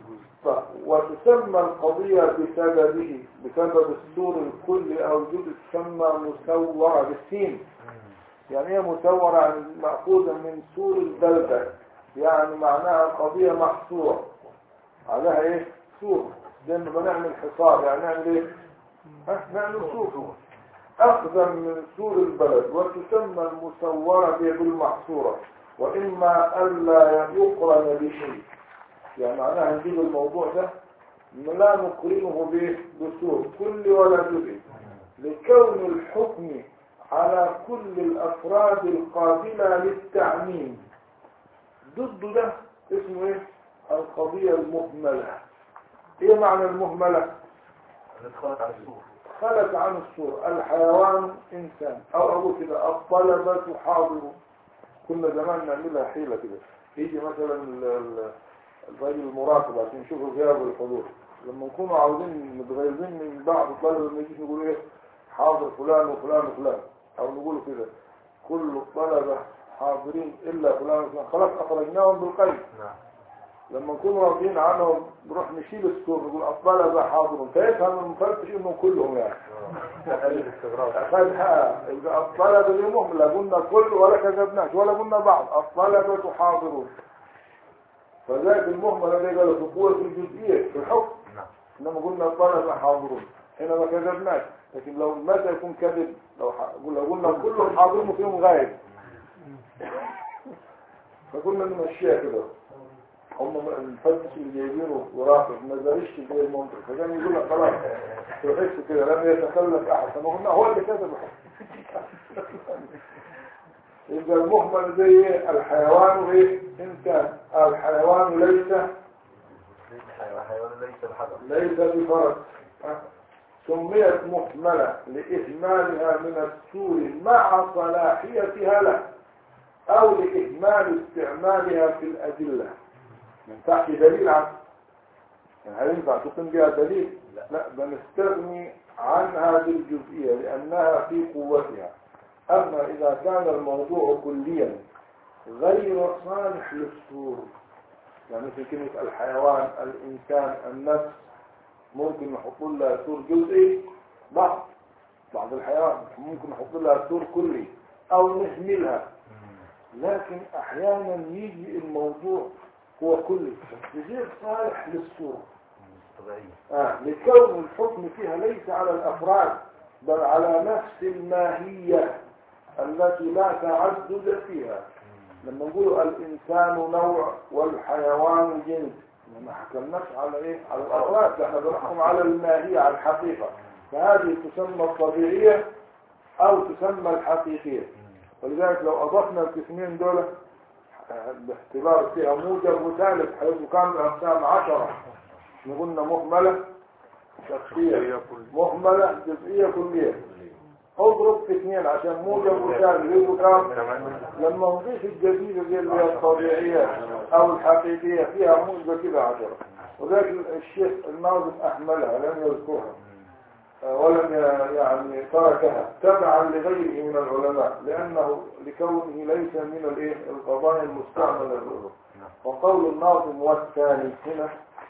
طب وتسمى القضية بسببه بسبب السور الكلي أو الجزء تسمى مسورة بالسين يعني هي مسورة يعني مأخوذة من سور البلدة يعني معناها قضية محصورة عليها ايه سور زي ما بنعمل حصار يعني نعمل ايه ها نعمل سور أخذا من سور البلد وتسمى المسورة بالمحصورة وإما ألا يقرن بشيء يعني معناها نجيب الموضوع ده لا نقرنه به بسور كل ولا جزء لكون الحكم على كل الأفراد القابلة للتعميم ضد ده اسمه ايه القضية المهملة ايه معنى المهملة ندخلت على السور خلت عن الصورة الحيوان إنسان أو أقول كده الطلبة حاضرون كنا زمان نعملها حيلة كده يجي مثلا ال- ال- الراجل المراقب عشان يشوف الغياب والحضور لما نكونوا عاوزين متغيرين من بعض الطلبة لما يجي نقول ايه حاضر فلان وفلان وفلان أو نقول كده كل الطلبة حاضرين إلا فلان وفلان خلاص أخرجناهم بالقيد نعم لما نكون راضيين عنهم نروح نشيل السور نقول الطلبة حاضرون فيفهم المفتش انهم كلهم يعني تقلل الاستغراب أخذها إذا الطلبة اليوم لا قلنا كل ولا كذبناش ولا قلنا بعض الطلبة حاضرون فذلك المهمل الذي قال في قوة الجزئية في الحكم نعم إنما قلنا الطلبة حاضرون هنا ما كذبناش لكن لو متى يكون كذب لو ح- لو قلنا كلهم حاضرون وفيهم غايب فكنا نمشيها كده هم المفتش اللي جايبينه وراقب ما زالش زي المنطق فكان يقول لك خلاص تحس كده لم يتخلف احد فقلنا هو اللي كتب يبقى المهمل زي إيه؟ الحيوان ايه انسان الحيوان ليس الحيوان ليس بحجر ليس بفرد ها؟ سميت مهملة لإهمالها من السور مع صلاحيتها له أو لإهمال استعمالها في الأدلة من تحت دليل عن يعني هل ينفع تقيم بها دليل لا. لا بنستغني عنها بالجزئية لأنها في قوتها أما إذا كان الموضوع كليا غير صالح للسور يعني مثل كلمة الحيوان الإنسان النفس ممكن نحط لها سور جزئي بعض بعض الحيوان ممكن نحط لها سور كلي أو نهملها لكن أحيانا يجي الموضوع هو كلي يصير صالح للسور طبيعية آه. لكون الحكم فيها ليس على الأفراد بل على نفس الماهية التي لا تعدد فيها لما نقول الإنسان نوع والحيوان جنس ما حكمناش على إيه على الأفراد ده احنا بنحكم على الماهية على الحقيقة فهذه تسمى الطبيعية أو تسمى الحقيقية ولذلك لو أضفنا القسمين دول آه، باعتبار فيها موجب وثالث حيث كان الأقسام عشرة قلنا مهملة شخصية مهملة جزئية كلية اضرب في اثنين عشان موجب وثالث يبقوا كام لما نضيف الجديدة دي اللي هي الطبيعية او الحقيقية فيها موجبة كده عشرة وذلك الشيخ الناظم احملها لم يذكرها آه، ولم ي- يعني تركها تبعا لغيره من العلماء لانه لكونه ليس من الايه القضايا المستعملة له وقول الناظم والثاني هنا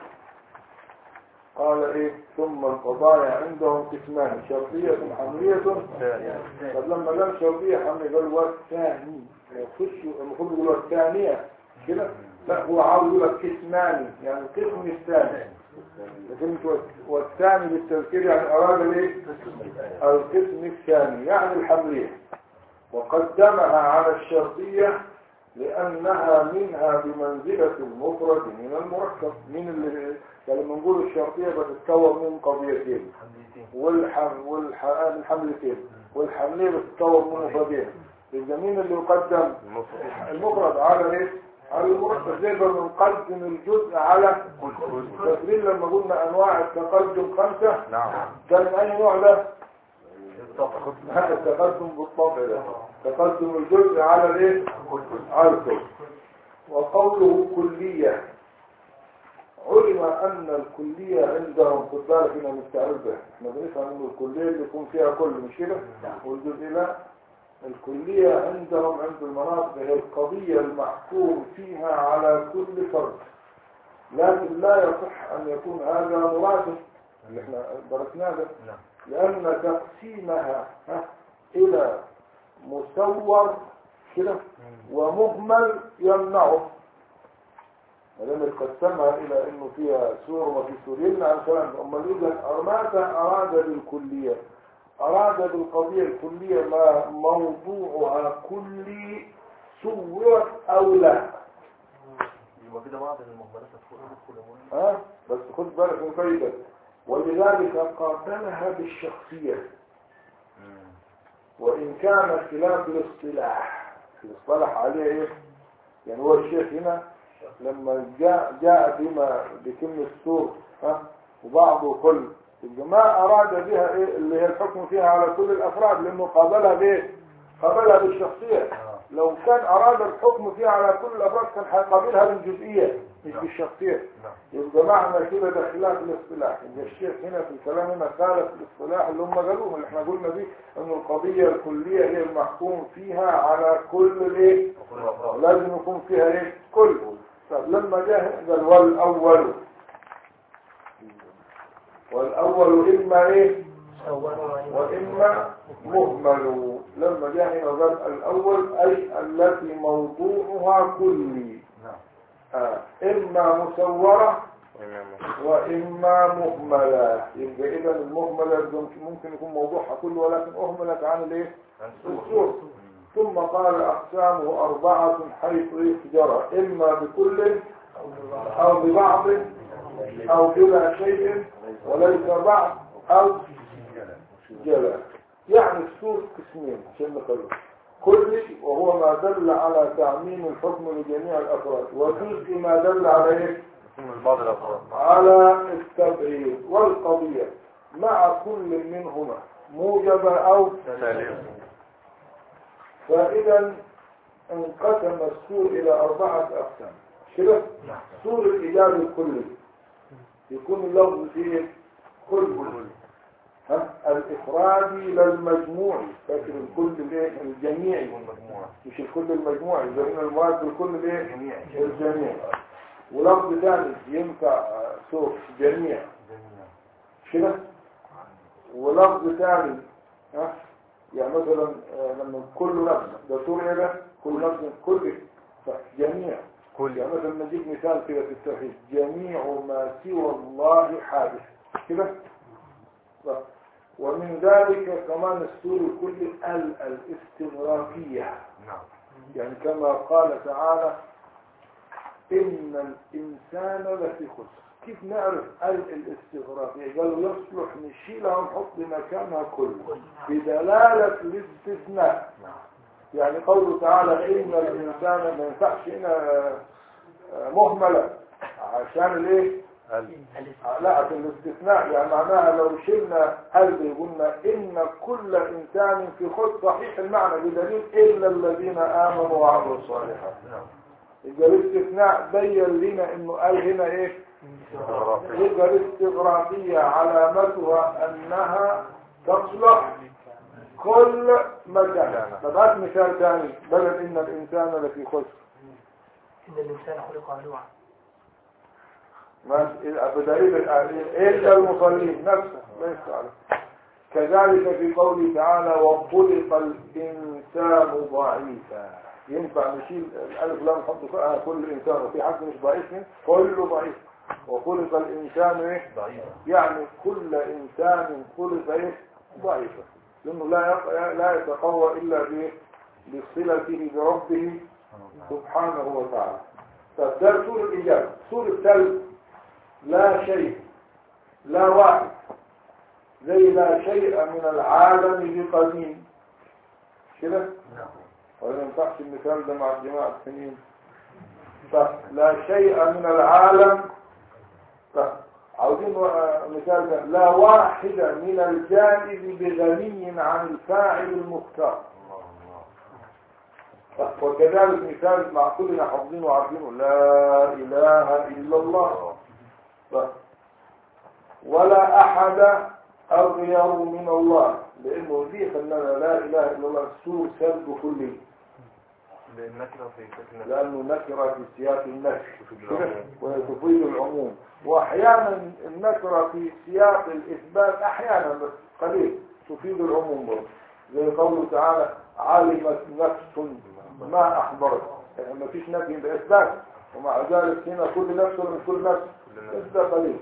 قال ايه ثم القضايا عندهم قسمان شرطية حملية طب لما قال شرطية حملية قال والثاني يخش المفروض يقول والثانية كده لا هو عاوز يقول لك قسمان يعني القسم الثاني لكن والثاني بالتذكير يعني اراد الايه القسم الثاني يعني الحملية وقدمها على الشرطية لأنها منها بمنزلة المفرد من المركب من اللي يعني لما نقول الشرطية بتتكون من قضيتين حمليتين والحم والح... من حملتين والحملية بتتكون من مفردين إذا مين اللي يقدم المفرد على ايه؟ على المركب زي ما بنقدم الجزء على تفريل لما قلنا أنواع التقدم خمسة نعم كان أي نوع ده؟ اتفق هذا التقدم بالطبع ده تقدم الجزء على الايه؟ على الكل وقوله كلية علم أن الكلية عندهم خد بالك هنا من التعريف ده احنا بنفهم ان الكلية اللي يكون فيها كل مش كده والجزء لا الكلية عندهم عند المناطق هي القضية المحكوم فيها على كل فرد لكن لا يصح أن يكون هذا مراده اللي احنا درسناه ده نعم لأن تقسيمها ها، إلى مصور كده ومهمل يمنعه لأن قسمها إلى إنه فيها سور وفي سور يمنع الكلام ده أما إذا ماذا أراد بالكلية أراد بالقضية الكلية ما موضوعها كلي صور أو لا يبقى كده بعض المهملات تدخل تدخل يا ها بس خد بالك من فايدة ولذلك قابلها بالشخصية وإن كان خلاف الاصطلاح الاصطلاح عليه إيه؟ يعني هو الشيخ هنا لما جاء جاء بما بكلمة سور ها وبعضه كل الجماعة أراد بها إيه اللي هي الحكم فيها على كل الأفراد لأنه قابلها بإيه؟ قابلها بالشخصية لو كان أراد الحكم فيها على كل الأفراد كان هيقابلها بالجزئية مش بالشخصية نعم يبقى معنى كده ده خلاف الاصطلاح ان الشيخ هنا في الكلام هنا خالف الاصطلاح اللي هم قالوه اللي احنا قلنا بيه ان القضية الكلية هي المحكوم فيها على كل الايه وكل الأفراد لازم يكون فيها ايه كل طب لما جاء قال والاول والاول اما ايه واما مهمل لما جاء هنا قال الاول اي التي موضوعها كلي نعم آه. اما مسوره وإما مهملة يبقى إذا المهملة ممكن ممكن يكون موضوعها كله ولكن أهملت عن الإيه؟ السور ثم قال أقسامه أربعة حيث إيه جرى إما بكل أو ببعض أو بلا شيء وليس بعض أو جلا يعني السور قسمين عشان نخلص كل وهو ما دل على تعميم الحكم لجميع الأفراد وجزء ما دل على إيه؟ من بعض الأفراد على التبعير والقضية مع كل منهما موجبة أو سالم فإذا انقسم السور إلى أربعة أقسام كده سور الإيجاب الكلي يكون اللفظ فيه كل ها الإفرادي للمجموعي فاكر الكل الايه الجميعي والمجموعة مش الكل المجموعي لأن المراد بالكل الايه جميع الجميع ولفظ ثاني ينفع آه، سور جميع جميع كده ولفظ ثاني ها يعني مثلا آه، لما كل نفس ده سور ايه ده كل نفس كل جميع كل يعني مثلا نجيب مثال كده في التوحيد جميع ما سوى الله حادث كده طيب. ومن ذلك كمان السور كل ال الاستغراقية نعم يعني كما قال تعالى إن الإنسان لفي خسر كيف نعرف ال الاستغراقية قالوا يصلح نشيلها ونحط مكانها كل بدلالة الاستثناء نعم يعني قوله تعالى إن الإنسان ما ينفعش هنا آه، مهملة عشان الايه لا عشان الاستثناء يعني معناها لو شلنا قلب قلنا إن كل إنسان في خط صحيح المعنى بدليل إلا الذين آمنوا وعملوا الصالحات نعم يبقى الاستثناء بين لنا إنه قال هنا إيه يبقى الاستغراقية علامتها أنها تصلح كل مكان فبعد مثال ثاني بدل إن الإنسان لفي خسر إن الإنسان خلق هلوعا ما بدليل إلا المصلين نفسه ليس عليه كذلك في قوله تعالى وخلق الإنسان ضعيفا ينفع نشيل الألف لام نحط فيها كل إنسان وفي حد مش ضعيف منه كله ضعيف وخلق الإنسان إيه ضعيفة يعني كل إنسان خلق إيه ضعيفا لأنه لا يق- لا يتقوى إلا ب- بصلته بربه سبحانه وتعالى فده سور الإجابة سور الثالث لا شيء لا واحد زي لا شيء من العالم بقديم كده نعم ولا ينفعش المثال ده مع الجماعة السنين لا شيء من العالم طيب، عاوزين آه، مثال ده لا واحد من الجائز بغني عن الفاعل المختار الله الله طيب، وكذلك مثال مع كلنا حافظينه وعارفينه لا إله إلا الله طيب. ولا أحد أغير من الله لأنه دي خلنا لا إله إلا الله سور سلب كلي النكرة في سكن لأنه نكرة في سياق النفي وهي تفيد العموم وأحيانا النكرة في سياق الإثبات أحيانا بس قليل تفيد العموم برضه زي قوله تعالى علمت نفس ما أحضرت يعني ما فيش نفي بإثبات ومع ذلك هنا كل نفس ولا مش كل نفس بس ده قليل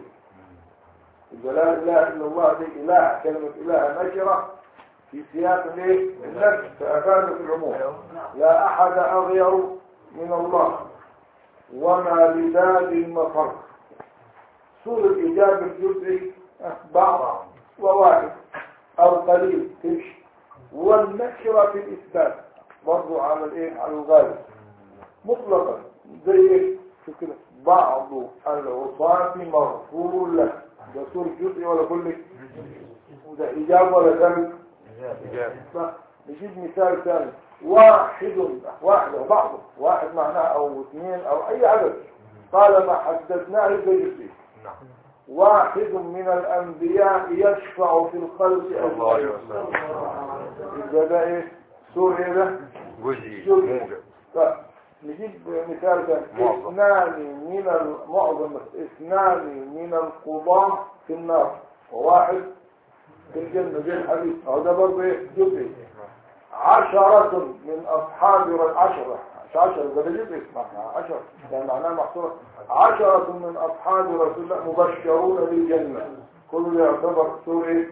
إذا لا إله إلا الله دي إله كلمة إله نكرة في سياق الايه؟ النفس فأفادت العموم لا أحد أغير من الله وما لباب مفر سورة الإجابة الجزئي بعض وواحد أو قليل تمشي والنكرة في الإثبات برضو على الإيه على الغالب مطلقا زي إيه؟ شو كده بعض العصاة مغفور له ده سورة جزئي ولا كله وده إجابة ولا ذلك نجيب مثال ثاني واحد واحد أو بعضه واحد معناه أو اثنين أو أي عدد قال ما حددناه بجزئي نعم واحد من الأنبياء يشفع في الخلق الله عليه وسلم يبقى ده إيه سورة إيه ده جزئي جزئي. موجب طيب نجيب مثال ثاني معظم. اثنان من المعظم اثنان من القضاة في النار وواحد في الجنة زي الحديث أو ده برضه إيه جزئي عشرة من أصحاب ر- عشرة مش عشرة ده جزء معنى عشرة يعني معناه محصورة عشرة من أصحاب رسول الله مبشرون بالجنة كل ده يعتبر سورة إيه؟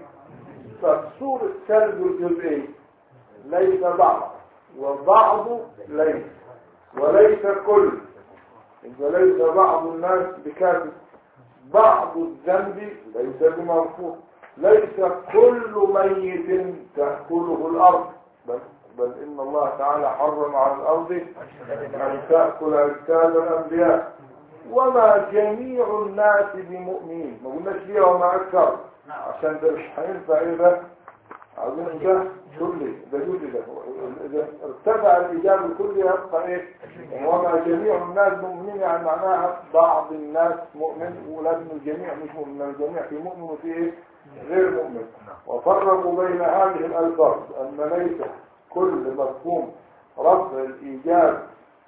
فسورة سلب الجزئي ليس بعض وبعض ليس وليس كل إذا ليس بعض الناس بكافر بعض الذنب ليس بمغفور ليس كل ميت تأكله الأرض بل, بل إن الله تعالى حرم على الأرض أن تأكل أجساد الأنبياء وما جميع الناس بمؤمنين ما قلناش فيها وما أكثر عشان ده مش هينفع إيه ده عاوزين ده كلي ده جزء ده إذا ارتفع الإجابة الكلي يبقى إيه وما جميع الناس مؤمنين يعني معناها بعض الناس مؤمن ولازم الجميع مش مؤمن الجميع في مؤمن وفي إيه غير مؤمن وفرقوا بين هذه الألفاظ أن ليس كل مفهوم رفع الإيجاب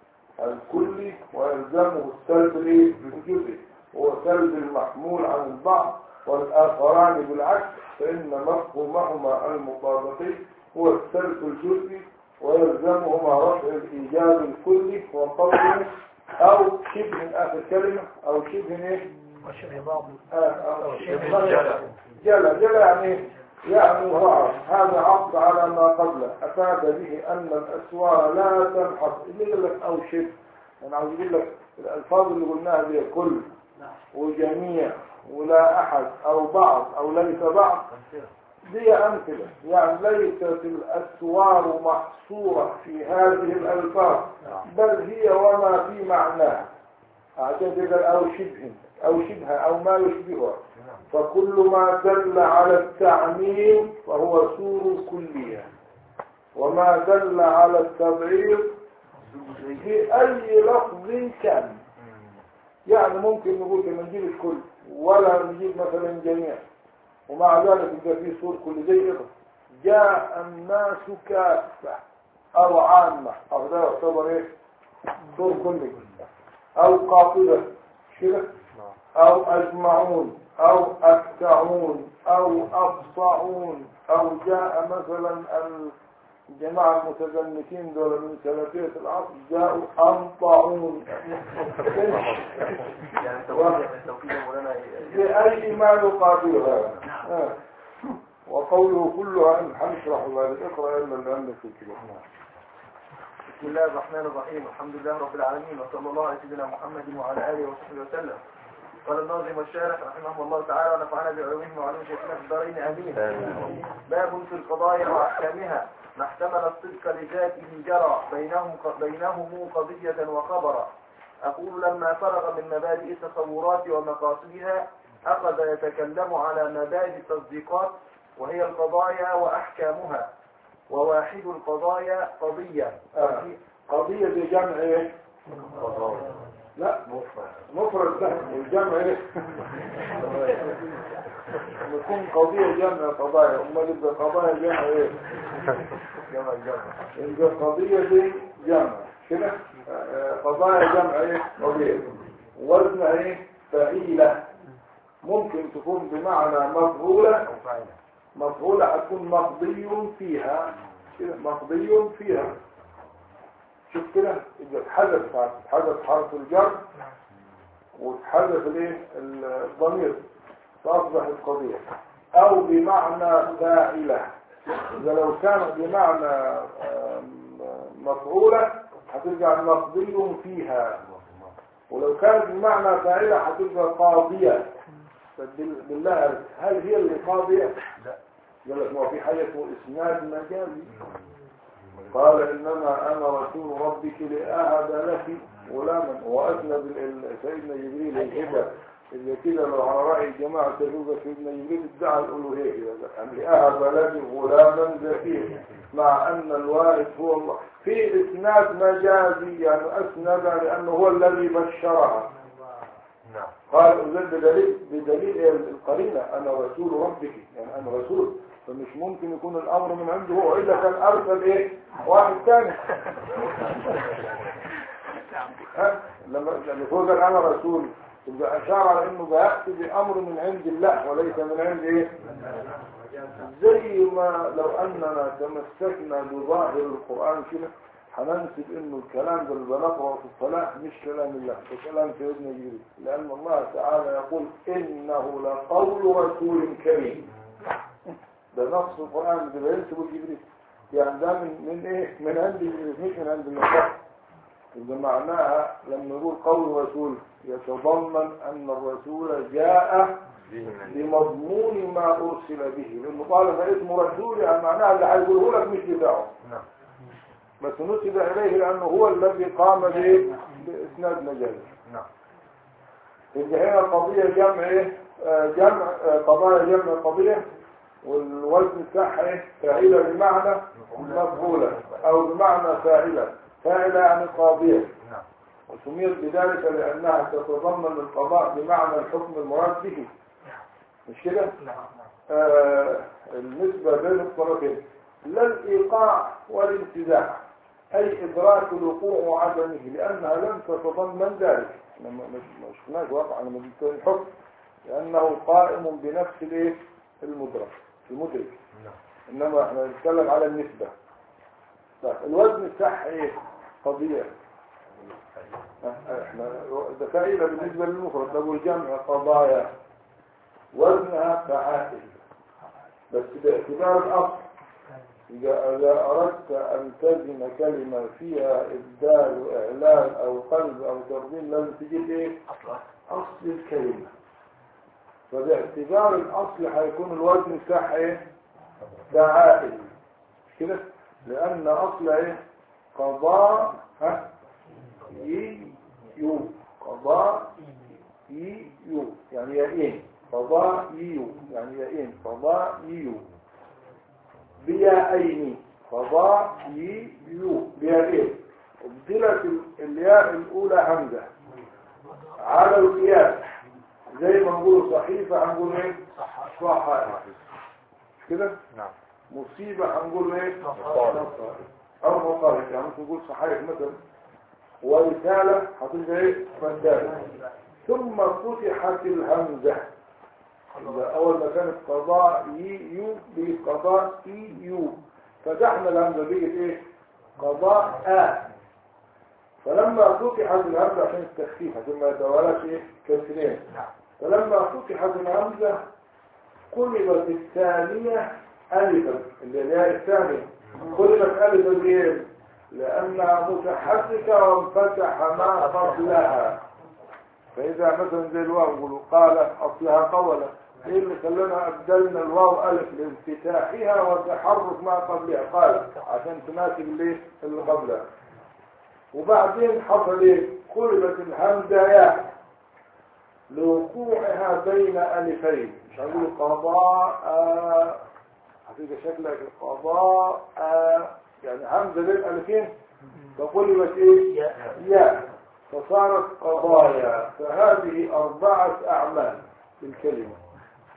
الكلي ويلزمه السلب الإيه؟ الجزئي هو سلب المحمول عن البعض والآخران بالعكس فإن مفهومهما المطابقي هو السلب الجزئي ويلزمهما رفع الإيجاب الكلي وقوله أو شبه آخر كلمة أو شبه إيه؟ وشبه بعض آه، أو شبه جلى. جلى جلى يعني يعني ضعف هذا عقد على ما قبله أفاد به أن الأسوار لا تنحص اللي يقول لك أو شبه أنا عاوز أقول لك الألفاظ اللي قلناها دي كل وجميع ولا أحد أو بعض أو ليس بعض دي أمثلة يعني ليست الأسوار محصورة في هذه الألفاظ بل هي وما في معناها عشان كده أو شبه أو شبه أو ما يشبهها فكل ما دل على التعميم فهو سور كلية وما دل على التبعيض بأي لفظ كان يعني ممكن نقول ما نجيب الكل ولا نجيب مثلا جميع ومع ذلك يبقى في سور كل زي كده جاء الناس كافة أو عامة أو ده يعتبر إيه سور كلي أو قاطبة كده أو أجمعون أو أفتعون أو أبصعون أو جاء مثلا الجماعة المتزمتين دول من سلفية العصر جاءوا أنطعون يعني التوكيد التوكيد يا مولانا بأي ما يقابلها آه. وقوله كلها أن هنشرح ذلك اقرأ إلا اللي عندك في الكتاب بسم الله الرحمن الرحيم الحمد لله رب العالمين وصلى الله على سيدنا محمد وعلى اله وصحبه وسلم قال الناظم الشارح رحمه الله تعالى ونفعنا بعلومه وعلوم شيخنا في الدارين امين باب في القضايا واحكامها ما احتمل الصدق لذاته جرى بينهم بينهم قضية وخبرا أقول لما فرغ من مبادئ التصورات ومقاصدها أخذ يتكلم على مبادئ التصديقات وهي القضايا وأحكامها وواحد القضايا قضية آه. قضية دي جمع ايه لا مفرد ده الجمع ايه تكون قضية جمع قضايا امال يبقى قضايا جمع ايه جمع جمع يبقى القضية دي جمع كده آه، قضايا جمع ايه قضية وزن ايه فعيلة ممكن تكون بمعنى مفعولة أو فاعلة مفعولة هتكون مقضي فيها كده مقضي فيها شوف كده يبقى اتحذف اتحذف حرف الجر واتحذف الايه الضمير فاصبح القضية او بمعنى فاعلة اذا لو كانت بمعنى آم، مفعولة هترجع مقضي فيها ولو كانت بمعنى فاعلة هتبقى قاضية فبال- بالله هل هي اللي قاضية؟ لا قال لك ما هو في حاجة اسمه اسناد مجازي قال انما انا رسول ربك لاهب لك غلاما واسند ال- ال- سيدنا جبريل الهبه اللي كده لو على راي الجماعه تجوز سيدنا جبريل ادعى الالوهيه كده يعني لاهب لك غلاما زكيا مع ان الوارث هو الله في اسناد مجازي يعني اسند لانه هو الذي بشرها نعم قال أذن بدليل بدليل إيه القرينة أنا رسول ربك يعني أنا رسول فمش ممكن يكون الأمر من عنده هو إلا كان أرسل إيه واحد ثاني ها لما لما هو قال أنا رسول يبقى أشار على إنه بيأتي بأمر من عند الله وليس من عند إيه زي ما لو أننا تمسكنا بظاهر القرآن كده هننسب انه الكلام ده اللي بنقرأه في الصلاة مش كلام الله ده كلام سيدنا جبريل لأن الله تعالى يقول إنه لقول رسول كريم ده نص القرآن اللي بينسبه جبريل يعني ده من من ايه من عند جبريل مش من عند الله إذا معناها لما يقول قول رسول يتضمن أن الرسول جاء بمضمون ما أرسل به لأنه قال ده اسمه رسول يعني معناها اللي هيقوله لك مش بتاعه نعم بس نسب إليه لأنه هو الذي قام به بإسناد مجاز نعم يبقى هنا القضية جمع إيه؟ آه، جمع آه، قضايا جمع قضية والوزن بتاعها إيه؟ فاعلة بمعنى مفعولة أو بمعنى فاعلة فاعلة يعني قاضية نعم وسميت بذلك لأنها تتضمن القضاء بمعنى الحكم المراد به مش كده؟ آه النسبة بين الطرفين لا الإيقاع والانتزاع أي إدراك الوقوع وعدمه لأنها لم تتضمن ذلك إحنا ما- مش مش هناك واقع على مدينة الحكم لأنه قائم بنفس الإيه؟ المدرك المدرك نعم إنما إحنا نتكلم على النسبة طيب الوزن الصح إيه؟ قضية احنا ده فائدة بالنسبة للمفرد ده الجمع قضايا وزنها فعائل بس باعتبار الأصل إذا إذا أردت أن تزن كلمة فيها إبدال وإعلان أو قلب أو ترميم لازم تجيب إيه؟ أصل الكلمة فباعتبار الأصل هيكون الوزن بتاعها إيه؟ فعائل مش كده؟ لأن أصل إيه؟ قضاء ها؟ ي يو قضاء ي يو يعني يائين قضاء يو يعني يائين قضاء يو بيائين قضاء ي يو بيائين ابدلت ال- الياء الأولى همزة على القياس زي ما نقول صحيفة هنقول ايه صحائف مش كده نعم مصيبة هنقول ايه مصائب. مصائب. او مصائب يعني ممكن نقول صحيح مثلا ورسالة هتبقى ايه رسالة ثم فتحت الهمزة إذا أول ما كانت قضاء ي يو بقضاء إي يو فتحنا الهمزة بقت إيه قضاء آ فلما فتحت الهمزة عشان التخفيف عشان ما يتوالىش إيه كسرين فلما فتحت الهمزة قلبت الثانية ألفا اللي هي الثانية قلبت ألفا ليه؟ لأنها متحركة وانفتح ما قبلها فإذا مثلا زي الواو يقولوا قال أصلها قولة إيه اللي خلانا أبدلنا الواو ألف لانفتاحها وتحرك ما قبلها قال عشان تناسب اللي اللي قبلها وبعدين حصل إيه قلبت الهمزة ياء لوقوعها بين ألفين مش هنقول قضاء هتبقى شكلك قضاء يعني همزة بين ألفين فقلبت إيه ياء فصارت قضايا فهذه أربعة أعمال في الكلمة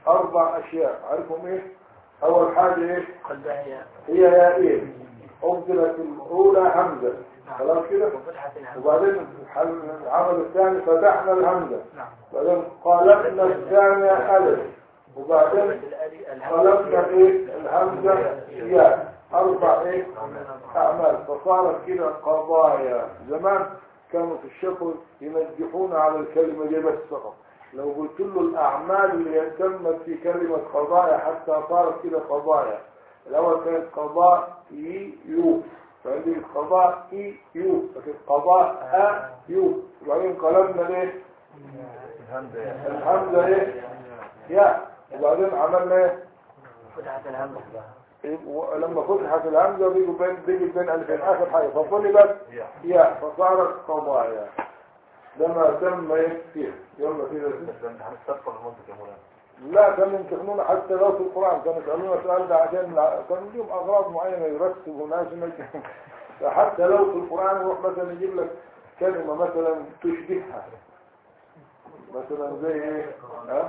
أربع أشياء عارفهم إيه؟ أول حاجة إيه؟ قلبها هي هي يائين أبدلت الأولى همزة خلاص كده؟ وفتحة الهمزة وبعدين الحل- العمل الثاني فتحنا الهمزة نعم بعدين قلبنا الثانية ألف وبعدين الألي- الهمزة قلبنا إيه؟ الهمزة ياء أربع إيه؟ أعمال فصارت كده قضايا زمان كانوا في الشفر ينجحون على الكلمة دي بس فقط لو قلت له الأعمال اللي تمت في كلمة قضايا حتى صارت كده قضايا الأول كانت قضاء إي يو فعندي قضاء إي يو لكن قضاء أ يو وبعدين قلبنا ليه؟ الهمزة يعني الحمزة إيه؟ ياء وبعدين عملنا إيه؟ فتحة الهمزة لما فتحت الهمزة بيجوا بين بيجي بين ألفين آخر حاجة فطلبت يا يا فصارت قضايا ده ما تم يكفيه يلا كده بس انت هنستغفر المنطق يا مولانا لا كانوا يمتحنون حتى لو في القرآن كانوا يسألون السؤال ده عشان كانوا لهم أغراض معينة يرتبوا ناس ينجحون. فحتى لو في القرآن يروح مثلا يجيب لك كلمة مثلا تشبهها مثلا زي ايه ها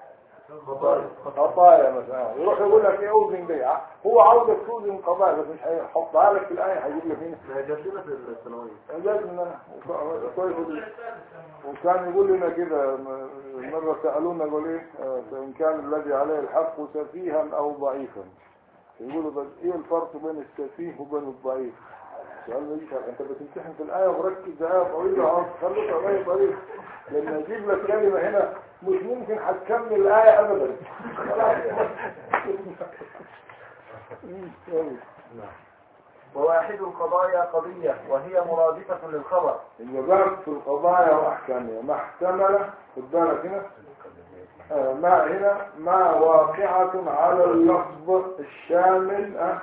خطايا مثلا يروح يقول لك ايه اوزن دي هو عاوزك توزن قضايا بس مش هيحطها لك في الآية هيجيب لك هنا جات لنا في الثانويه جاتنا وك- كويس وكان يقول لنا كده م- مرة سألونا يقول ايه آه، إن كان الذي عليه الحق سفيها أو ضعيفا يقولوا بس ايه الفرق بين السفيه وبين الضعيف سؤال ما يجيش انت بتمتحن في الآية وركز ده آية طويلة عاوز تخلص آية طويلة لما يجيب لك كلمة هنا مش ممكن هتكمل الآية أبدا وواحد القضايا قضية وهي مرادفة للخبر الوباء في القضايا واحكامها ما احتمل خد بالك هنا آه، ما هنا ما واقعة على اللفظ الشامل آه،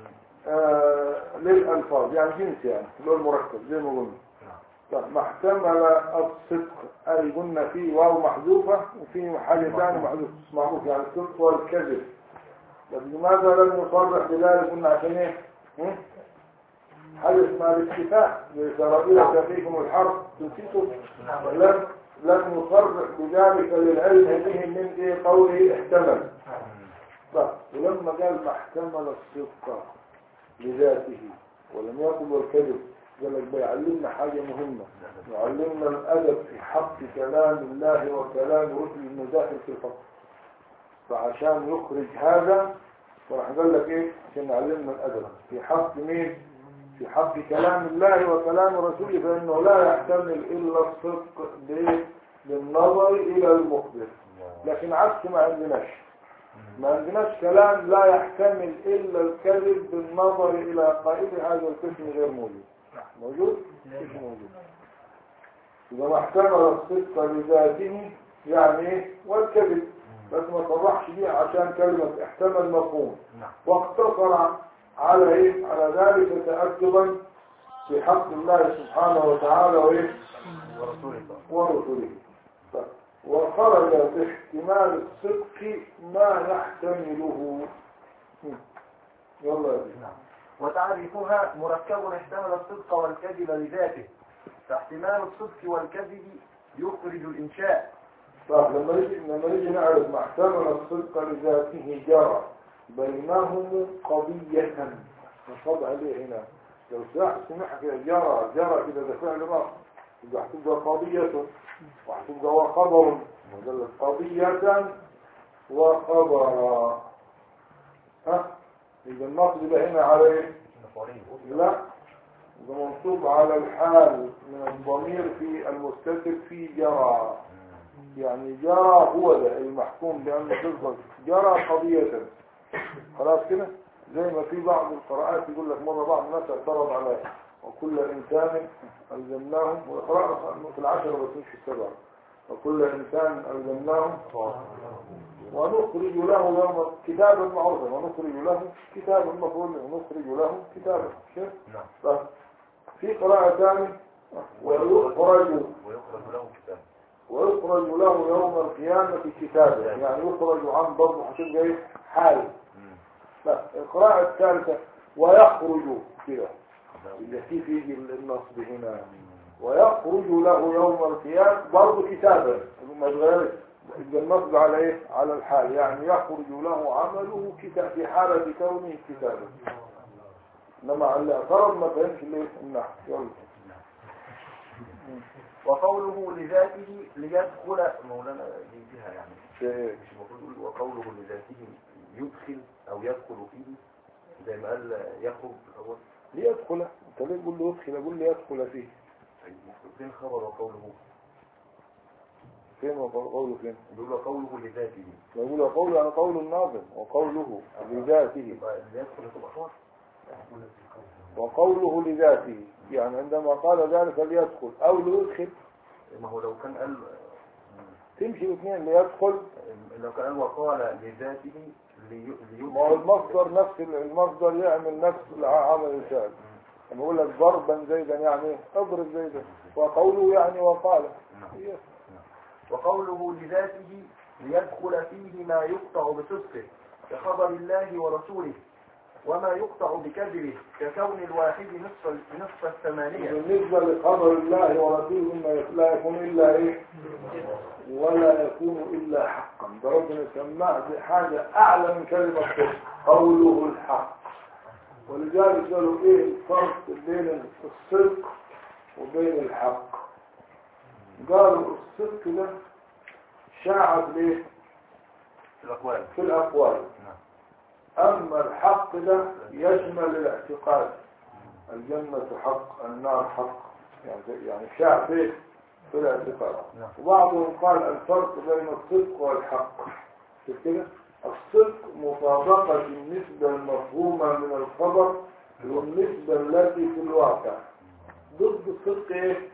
آه، للألفاظ يعني جنس يعني اللي هو المركب زي ما قلنا طب ما احتمل الصدق أي قلنا فيه واو محذوفة وفي حاجة ثانية محذوفة معروف يعني الصدق والكذب طب لماذا لم يصرح بذلك قلنا عشان ايه؟ هم؟ حاجة اسمها الاتفاق لسرائيل تفيكم الحرب تنسيتم لم لم يصرح بذلك للعلم به من ايه قوله احتمل طيب ولما قال ما احتمل الصدق لذاته ولم يقل والكذب قال لك بيعلمنا حاجة مهمة يعلمنا الأدب في حق كلام الله وكلام رسل انه داخل في الفصل فعشان يخرج هذا فراح قال لك ايه عشان يعلمنا الأدب في حق مين في حق كلام الله وكلام رسوله فإنه لا يحتمل إلا الصدق ب- بالنظر إلى المخبر لكن عكس ما عندناش ما عندناش كلام لا يحتمل إلا الكذب بالنظر إلى قائل هذا القسم غير موجود موجود؟ مش موجود إذا ما احتمل الصدق لذاته يعني إيه؟ والكذب بس ما صرحش بيه عشان كلمة احتمل مفهوم نعم واقتصر على ايه على ذلك تأكدا بحق الله سبحانه وتعالى وايه ورسوله صلى ورسله طيب. وخرج باحتمال الصدق ما يحتمله هم. يلا يا بيه. وتعريفها مركب احتمل الصدق والكذب لذاته فاحتمال الصدق والكذب يخرج الإنشاء طيب لما نيجي لما نيجي نعرف ما احتمل الصدق لذاته جرى بينهم قضية نصب عليه هنا لو سمح سمح كده جرى جرى كده ده فعل ماضي يبقى هتبقى قضية وهتبقى وخبر وقال قضية وخبرا ها يبقى النصب يبقى هنا على ايه؟ لا ده منصوب على الحال من الضمير في المستتر في جرى يعني جرى هو ده المحكوم بأنه تفضل جرى قضية خلاص كده زي ما في بعض القراءات يقول لك مرة بعض الناس اعترض على وكل إنسان ألزمناهم وقراءة في العشرة بس مش في السبعة وكل إنسان ألزمناهم ونخرج له يوم كتابا معروفا ونخرج له كتابا مفعول ونخرج له كتابا شوف نعم طيب. في قراءة ثانية ويخرج ويخرج له كتاب ويخرج له يوم القيامة كتابا يعني يخرج عن برضه هتبقى ايه حال لا القراءة الثالثة ويخرج كده اللي فيه في النصب هنا ويخرج له يوم القيامة برضه كتابا ما اتغيرش يبقى النصب على ايه على الحال يعني يخرج له عمله كتاب في حالة كونه كتابا انما على الاعتراض ما فهمش ليه النحو يلا وقوله لذاته ليدخل مولانا دي فيها يعني شيء مش المفروض يقول وقوله لذاته يدخل او يدخل فيه زي ما قال يخرج في الاول ليدخل انت ليه تقول له يدخل اقول لي يدخل فيه المفروض فين خبر وقوله فين وقوله فين بيقول وقوله لذاته نقول قوله يعني قول الناظم وقوله لذاته يبقى اللي يدخل تبقى خبر وقوله لذاته يعني عندما قال ذلك ليدخل او ليدخل ما هو لو كان قال تمشي الاثنين ليدخل لو كان قال وقال لذاته لي- ما هو ليدخل المصدر نفس المصدر يعمل نفس العمل الفعل لما يقول لك ضربا زيدا يعني اضرب زيدا وقوله يعني وقال هي وقوله لذاته ليدخل فيه ما يقطع بصدقه كخبر الله ورسوله وما يقطع بكذبه ككون الواحد نصف نصف الثمانية بالنسبة لخبر الله ورسوله ما لا يكون إلا إيه ولا يكون إلا حقا ده ربنا سماه بحاجة أعلى من كلمة صدق قوله الحق ولذلك قالوا إيه الفرق بين الصدق وبين الحق قالوا الصدق ده شاعت ليه في الاقوال في الأقوال نعم أما الحق ده يشمل الاعتقاد الجنة حق النار حق يعني يعني شاع فيه في الاعتقاد نعم. وبعضهم قال الفرق بين الصدق والحق شوف كده الصدق مطابقة النسبة المفهومة من الخبر والنسبة التي في الواقع ضد الصدق ايه؟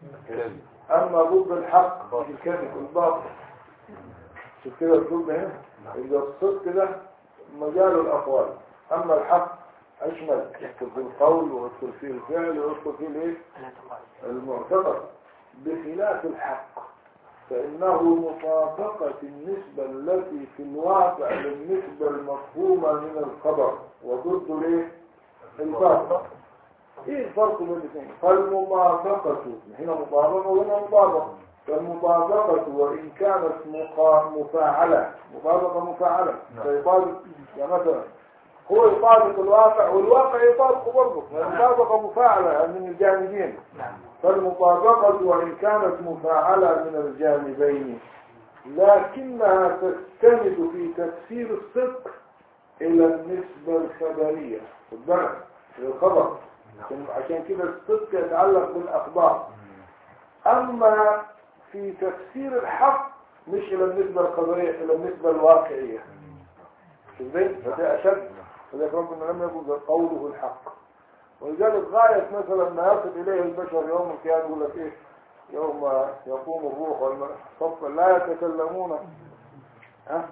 أما ضد الحق الكذب الباطل شوف كده الضد هنا إذا الصدق ده مجال الأقوال أما الحق أشمل يدخل في القول ويدخل فيه الفعل ويدخل فيه الإيه؟ المعتقد بخلاف الحق فإنه مطابقة النسبة التي في الواقع للنسبة المفهومة من الخبر وضد الإيه؟ الباطل ايه الفرق بين الاثنين فالمطابقة هنا مطابقة وهنا مطابقة فالمطابقة وإن كانت مقا- مفاعلة مطابقة مفاعلة نعم. فيطابق يعني مثلا هو يطابق الواقع والواقع يطابق برضه المطابقة مفاعلة من الجانبين فالمطابقة وإن كانت مفاعلة من الجانبين لكنها تستند في تفسير الصدق إلى النسبة الخبرية خد بالك إلى الخبر عشان- عشان كده الصدق يتعلق بالأخبار أما في تفسير الحق مش إلى النسبة الخبرية إلى النسبة الواقعية شوف ازاي؟ فده أشد فذلك ربنا لم يكن قوله الحق ولذلك غاية مثلا ما يصل إليه البشر يوم القيامة يقول لك إيه يوم يقوم الروح والملائكة صفا لا يتكلمون ها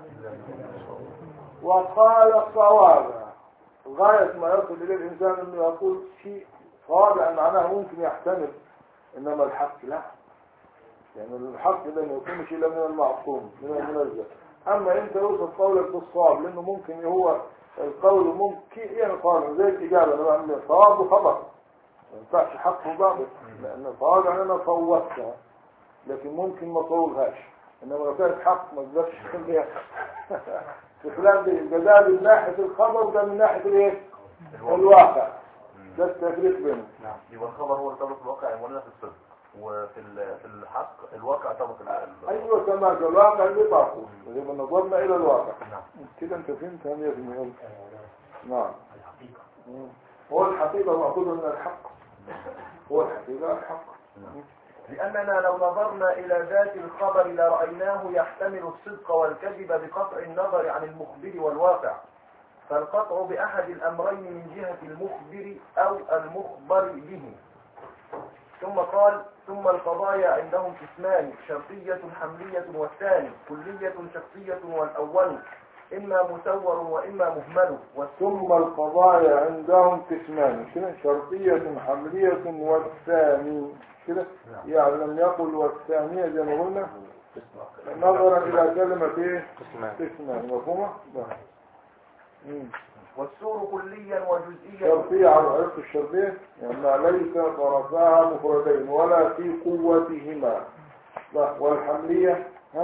وقال صوابا غاية ما يصل إليه الإنسان أنه يقول شيء صوابا معناه ممكن يحتمل إنما الحق لا يعني الحق ده ما يكونش إلا من المعصوم من المنزل أما أنت يوصف قولك بالصواب لأنه ممكن هو القول ممكن يعني قال زي الإجابة أنا بعمل صواب وخبر ما ينفعش حق وباطل لأن الصواب يعني أنا صوتها لكن ممكن ما صوبهاش إنما لو كانت حق ما تقدرش تخليها في خلال ده ده من ناحية الخبر وده من ناحية الإيه؟ الواقع ده التفريق بينهم نعم يبقى الخبر هو يطابق الواقع يمولنا في الصدق وفي ال- في الحق الواقع يطابق ال- ال- أيوة كما قال الواقع اللي باقوا إذا نظرنا إلى الواقع نعم كده أنت فهمت هم يفهم نعم مم. هو الحقيقة مأخوذ من الحق هو الحقيقة الحق لأننا لو نظرنا إلى ذات الخبر لرأيناه يحتمل الصدق والكذب بقطع النظر عن المخبر والواقع فالقطع بأحد الأمرين من جهة المخبر أو المخبر به ثم قال ثم القضايا عندهم قسمان شرطية حملية والثاني كلية شخصية والأول إما مسور وإما مهمل والثم ثم القضايا عندهم قسمان كده شرطية حملية والثاني كده يعني لم يقل والثانية زي ما قلنا نظرا إلى كلمة إيه قسمان مفهومة؟ نعم. مم. والسور كليا وجزئيا شرطية على عرف الشرطية يعني ليس طرفاها مفردين ولا في قوتهما لا، والحملية ها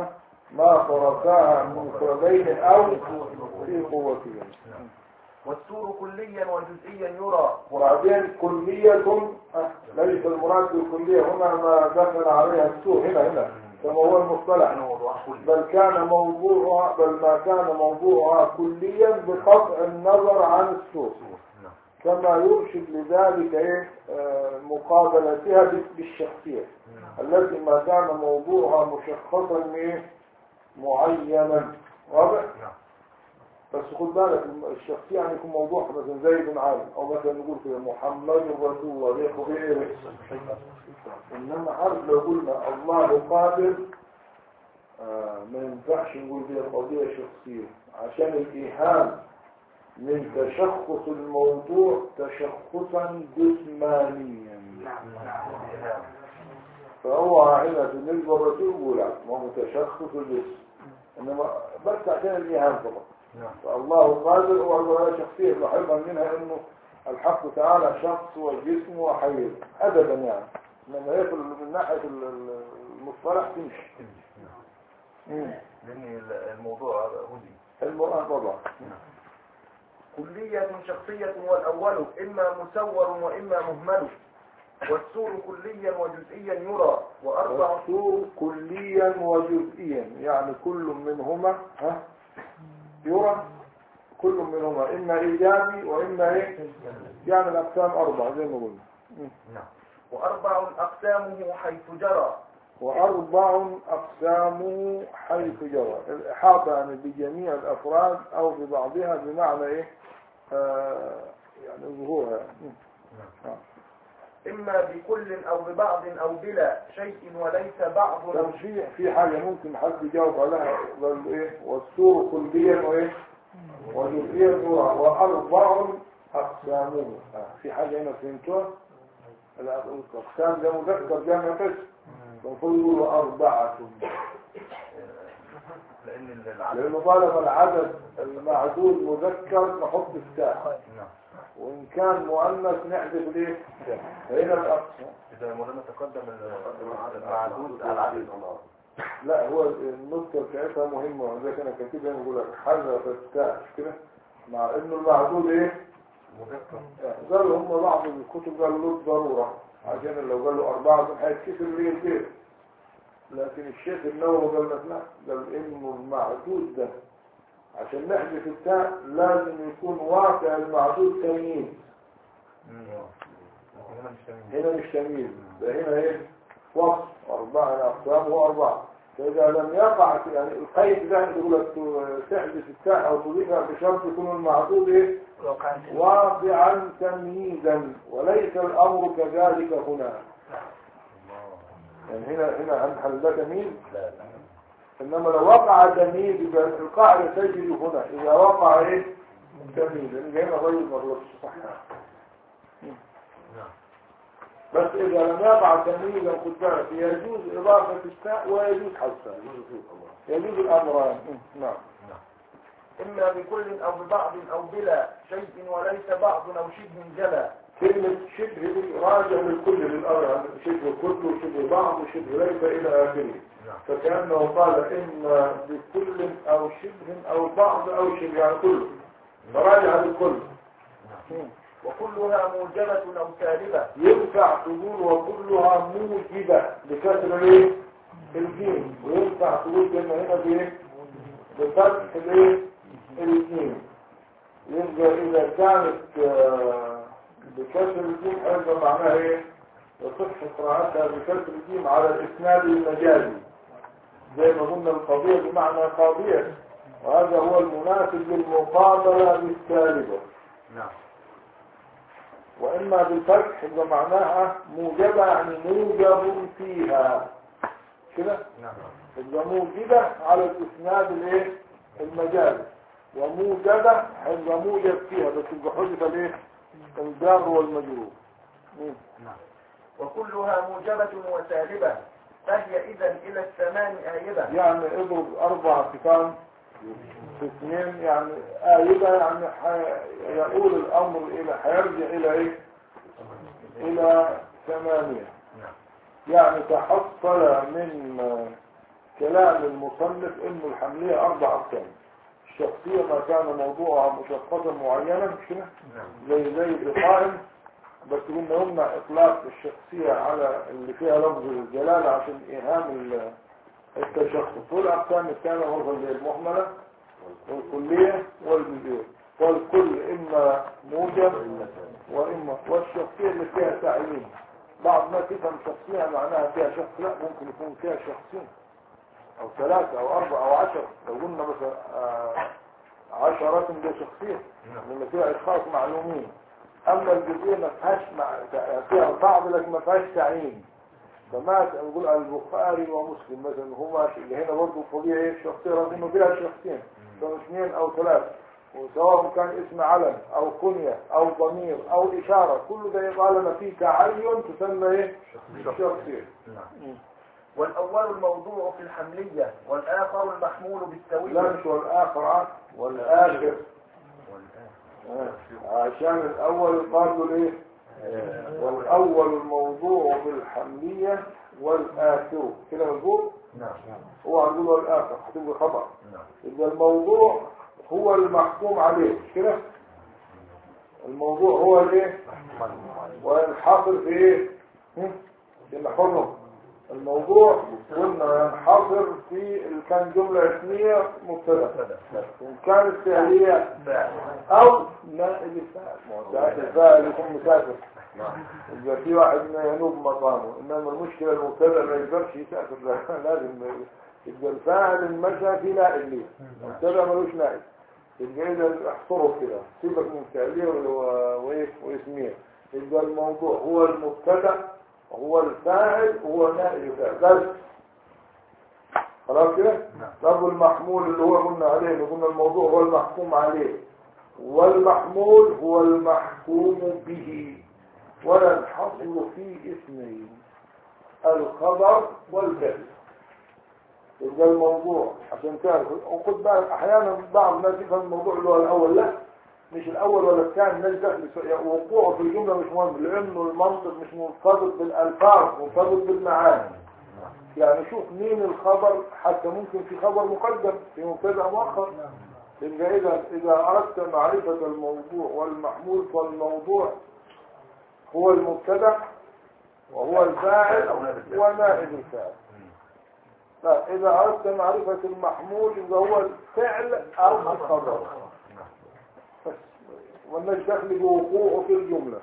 ما تركاها مفردين أو في قوتين والسور كليا وجزئيا يرى وبعدين كلية آه، ليس المراد بالكلية هنا ما دخل عليها السوء هنا هنا كما هو المصطلح موضوع كل بل كان موضوعها بل ما كان موضوعها كليا بقطع النظر عن السوء نعم كما يرشد لذلك إيه آه، مقابلتها بال- بالشخصية التي ما كان موضوعها مشخصا إيه معينا واضح نعم بس خد بالك الشخصية يعني يكون موضوع مثلا زيد عالم او مثلا نقول كده محمد رسول الله ليه خبير انما عارف لو قلنا الله قادر آه ما ينفعش نقول دي قضية شخصية عشان الايهام من تشخص الموضوع تشخصا جسمانيا فهو هنا بالنسبة للرسول يقول لا ما هو تشخص الجسم انما بس عشان الايهام فقط نعم فالله قادر وهذا شخصية لاحظا منها انه الحق تعالى شخص وجسم وحي ابدا يعني انما هي في ال- من ناحية ال- ال- المصطلح تمشي مم. لأن الموضوع هدي المرأة طبعا كلية شخصية والأول إما مسور وإما مهمل والسور كليا وجزئيا يرى وأربع السور كليا وجزئيا يعني كل منهما ها يرى كل منهما اما ايجابي واما ايه يعني الاقسام اربعه زي ما قلنا مم. نعم وأربع أقسامه حيث جرى وأربع أقسامه حيث جرى الإحاطة يعني بجميع الأفراد أو ببعضها بمعنى إيه آه يعني ظهورها مم. آه. إما بكل أو ببعض أو بلا شيء وليس بعض طب في في حاجة ممكن حد يجاوب عليها قال إيه والسور كليا وإيه وجزئيا نورا وأربع أقسامه آه. في حاجة هنا فهمتوها الأقسام ده مذكر جامع قسم المفروض يقولوا أربعة لأن العدد لأنه طالما العدد المعدود مذكر نحط التاء نعم وإن كان مؤنث نحذف الايه؟ فهنا الأقصى إذا مولانا تقدم المعدود على العدد لا هو النكتة بتاعتها مهمة وذلك أنا كاتبها نقول لك حذف التاء مش كده مع إنه المعدود إيه؟ مذكر قالوا هم بعض الكتب قالوا له ضرورة عشان لو قالوا أربعة هيتكسر ليه البيت لكن الشيخ النووي قال لك لا قال إنه المعدود ده عشان نحذف التاء لازم يكون واقع المعدود تمييز هنا مش تمام هنا مش تمييز ده هنا ايه وصف أربعة أقسام وأربعة فإذا لم يقع في- يعني القيد ده يقول لك تحدث التاء أو تضيفها بشرط يكون المعدود ايه واقعا تمييزا وليس الأمر كذلك هنا يعني هنا هنا عند حل ده تمييز إنما لو وقع تمييز يبقى القاعدة تجري هنا إذا وقع ايه تمييز لأن هنا غير مرلوش صح نعم بس إذا لم يقع تمييزا خد بالك يجوز إضافة التاء ويجوز حذفها يجوز الأمران نعم إما بكل أو ببعض أو بلا شيء وليس بعض أو شبه جلا كلمة شبه دي راجع للكل للأمر يعني شبه كل وشبه بعض وشبه ليس إلى آخره نعم فكأنه قال إما بكل أو شبه أو بعض أو شبه يعني كله فراجع للكل وكلها موجبة أو سالبة ينفع تقول وكلها موجبة بكسر الايه الجيم وينفع تقول كلمة هنا بايه بفتح الايه الجيم يبقى اذا كانت آه، بكسر الجيم هيبقى معناها ايه يصح قراءتها بكسر الجيم على الاسناد المجازي زي ما قلنا القضية بمعنى قاضية وهذا هو المناسب للمقابلة بالسالبة نعم وإما بالفتح يبقى معناها موجبة يعني موجب فيها كده نعم يبقى موجبة على الإسناد الايه المجازي وموجبة هيبقى موجب فيها بس يبقى حذف الايه الجار والمجرور مم. نعم وكلها موجبة وسالبة فهي إذا إلى الثمان آيبة يعني اضرب أربع ارتكان في اثنين يعني آيبة يعني ح- يقول الأمر إلى هيرجع إلى إيه إلى ثمانية نعم يعني تحصل من كلام المصنف انه الحملية اربع اقسام الشخصية ما كان موضوعها مشخصا معينا مش كده زي زي القائم بس قلنا يمنع اطلاق الشخصية على اللي فيها لفظ الجلالة عشان ايهام ال- التشخص والاقسام الثانية هو زي المهملة والكلية والجزئية والكل اما موجب واما والشخصية اللي فيها تعيين بعض ما تفهم شخصية معناها فيها شخص لا ممكن يكون فيها شخصين او ثلاثة او اربعة او عشر لو قلنا مثلا آه، عشرات دي شخصية لان فيها اشخاص معلومين اما الجزئية ما فيهاش مع... فيها بعض لكن ما فيهاش تعيين فما نقول البخاري ومسلم مثلا هما اللي هنا برضه طبيعي الشخصية رغم انه فيها شخصين سواء اثنين او ثلاثة وسواء كان اسم علم او كنية او ضمير او اشارة كل ده طالما فيه تعين تسمى ايه شخصية نعم. والأول الموضوع في الحملية والآخر المحمول لا بالسوية مش والاخر عاد والاخر آه. عشان الاول قالوا ايه والاول الموضوع بالحملية والاخر كده مظبوط نعم هو هنقول والاخر هتبقى خطأ نعم يبقى الموضوع هو المحكوم عليه مش كده الموضوع هو الايه وينحصر في ايه هم؟ في الحرم الموضوع قلنا ينحصر في ال- كان جملة اسمية مبتدا وإن كانت فعلية فاعل أو نائب الفاعل ما هو ساعات الفاعل يكون مسافر يبقى في واحد ما ينوب مقامه إنما المشكلة المبتدا ما يقدرش يسافر لا، لازم يبقى الفاعل المشى في نائب ليه المبتدا ملوش نائب يبقى إذا احصره كده سيبك من فعلية و- وإيه واسمية يبقى الموضوع هو المبتدا هو الفاعل وهو نائب الفاعل بس خلاص كده طب المحمول اللي هو قلنا عليه اللي قلنا الموضوع هو المحكوم عليه والمحمول هو المحكوم به ولا الحصر في اسمين الخبر والفعل يبقى الموضوع عشان تعرف وخد بالك احيانا بعض الناس يفهم الموضوع اللي هو الاول لا مش الاول ولا الثاني الناس داخل يس- وقوعه في الجمله مش مهم لانه المنطق مش مرتبط بالالفاظ مرتبط بالمعاني يعني شوف مين الخبر حتى ممكن في خبر مقدم في مبتدا مؤخر يبقى اذا اذا اردت معرفه الموضوع والمحمول فالموضوع هو المبتدا وهو الفاعل ونائب الفاعل لا اذا اردت معرفه المحمول يبقى هو الفعل او الخبر بس والناس داخل بوقوعه في الجمله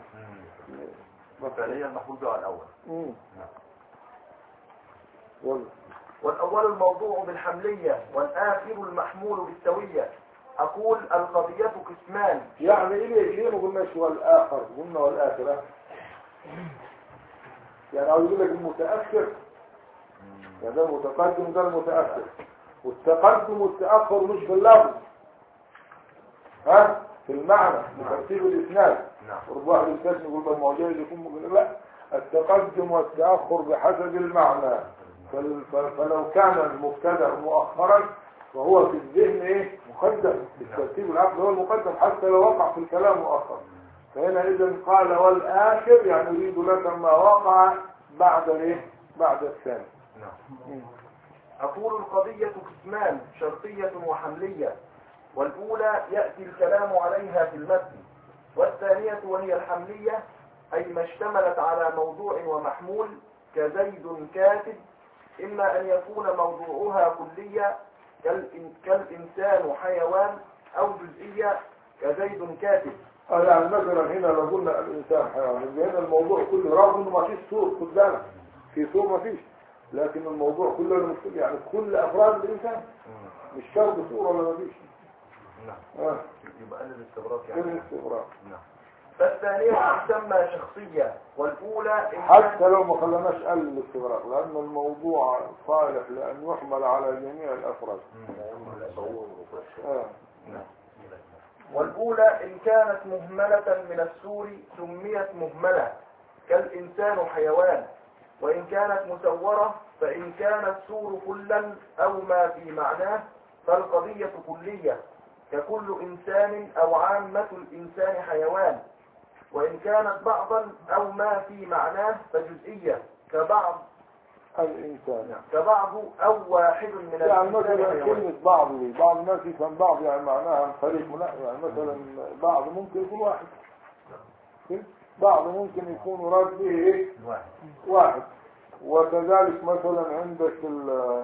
فعليا المحمول به على الأول مم. يلا والأول الموضوع بالحملية والآخر المحمول بالسوية أقول القضية قسمان يعني ايه ليه ما قلناش والاخر قلنا والاخره يعني عاوز يقول لك المتاخر يعني ده المتقدم وده المتاخر والتقدم والتاخر مش في اللفظ ها في المعنى في ترتيب الاسناد نعم ورب واحد الكسر يقول ده الموضوع يكون ممكن لا التقدم والتاخر بحسب المعنى فال- ف- فلو كان المبتدا مؤخرا فهو في الذهن ايه مقدم بالترتيب العقل هو المقدم حتى لو وقع في الكلام مؤخر فهنا اذا قال والاخر يعني يريد لك ما وقع بعد ايه بعد الثاني نعم أقول القضية قسمان شرطية وحملية والأولى يأتي الكلام عليها في المتن والثانية وهي الحملية أي ما اشتملت على موضوع ومحمول كزيد كاتب إما أن يكون موضوعها كلية كالإن- كالإنسان حيوان أو جزئية كزيد كاتب آه يعني مثلا هنا لو قلنا الانسان حيوان يبقى هنا الموضوع كله رغم انه ما فيش صور خد بالك في صور ما فيش لكن الموضوع كله المشكلة يعني كل افراد الانسان مش شرط صور ولا ما فيش نعم اه يبقى قلل الاستغراق كده يعني الاستغراب نعم فالثانية تسمى شخصية والأولى إن حتى لو ما خلناش قل الاستغراق لان الموضوع صالح لان يحمل على جميع الافراد اه والأولى إن كانت مهملة من السور سميت مهملة كالإنسان حيوان وإن كانت مسورة فإن كان السور كلا أو ما في معناه فالقضية كلية ككل إنسان أو عامة الإنسان حيوان وإن كانت بعضا أو ما في معناه فجزئية كبعض الإنسان كبعض أو واحد من يعني الإنسان مثلا حيوان. كلمة بعض دي بعض الناس يفهم بعض يعني معناها عن طريق لا يعني مثلا بعض ممكن يكون واحد كده؟ بعض ممكن يكون مراد به ايه واحد واحد وكذلك مثلا عندك ال-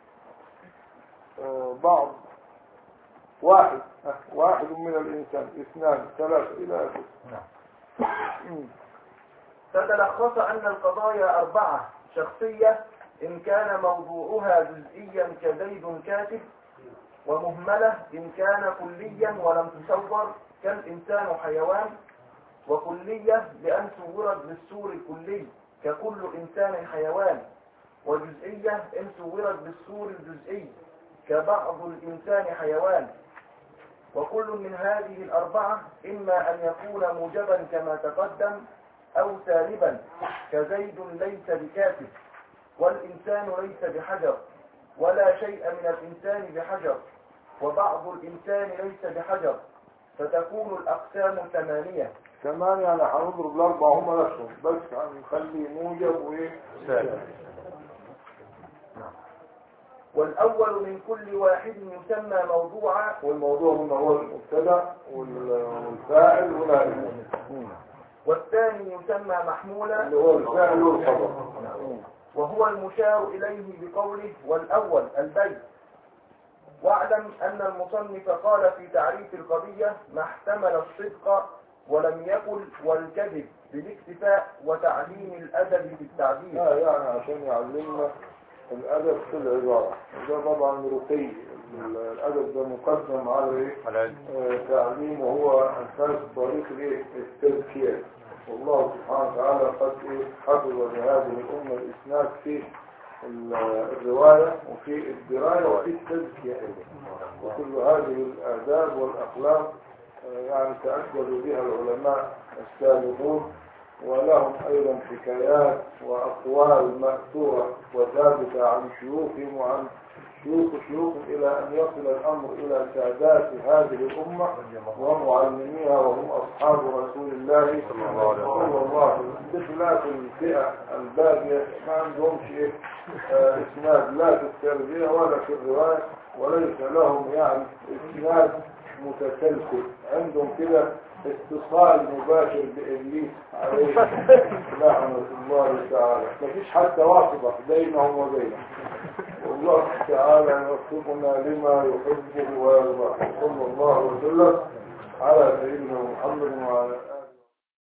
آه، بعض واحد آه، واحد من الإنسان اثنان ثلاثة إلى آخره نعم فتلخص أن القضايا أربعة شخصية إن كان موضوعها جزئيا كزيد كاتب ومهملة إن كان كليا ولم تصور كالإنسان حيوان وكلية لأن صورت بالسور الكلي ككل إنسان حيوان وجزئية إن صورت بالسور الجزئي كبعض الإنسان حيوان وكل من هذه الأربعة إما أن يكون موجبا كما تقدم أو سالبا كزيد ليس بكاتب والإنسان ليس بحجر ولا شيء من الإنسان بحجر وبعض الإنسان ليس بحجر فتكون الأقسام ثمانية كمان يعني هنضرب الأربعة هم نفسهم بس هنخلي موجب وإيه سالب. والأول من كل واحد يسمى موضوعا والموضوع هنا هو المبتدا وال- والفاعل والنائب والثاني يسمى محمولا اللي هو الفاعل والخبر وهو المشار إليه بقوله والأول البيت واعلم أن المصنف قال في تعريف القضية ما احتمل الصدق ولم يقل والكذب بالاكتفاء وتعليم الأدب في التعبير لا يعني عشان يعلمنا الأدب في العبارة وده طبعا رقي الأدب ده مقدم على إيه؟ على آه، تعليم وهو أساس طريق الإيه؟ التزكية والله سبحانه وتعالى قد إيه؟ حفظ لهذه الأمة الإسناد في ال- الرواية وفي الدراية وفي التزكية أيضا وكل هذه الآداب والأخلاق آه، يعني تأكدوا بها العلماء السابقون ولهم أيضا حكايات وأقوال مأثورة وثابتة عن شيوخهم وعن شيوخ شيوخهم إلى أن يصل الأمر إلى سادات هذه الأمة ومعلميها وهم أصحاب رسول الله صلى الله عليه وسلم بخلاف الفئة الباقية ما عندهمش إيه آه، إسناد لا في التربية ولا في الرواية وليس لهم يعني إسناد متسلسل عندهم كده اتصال مباشر بإبليس عليه لعنة الله تعالى مفيش حتى واسطة بينهم وبينه والله تعالى يوفقنا لما يحبه ويرضاه صلى الله وسلم على سيدنا محمد وعلى آله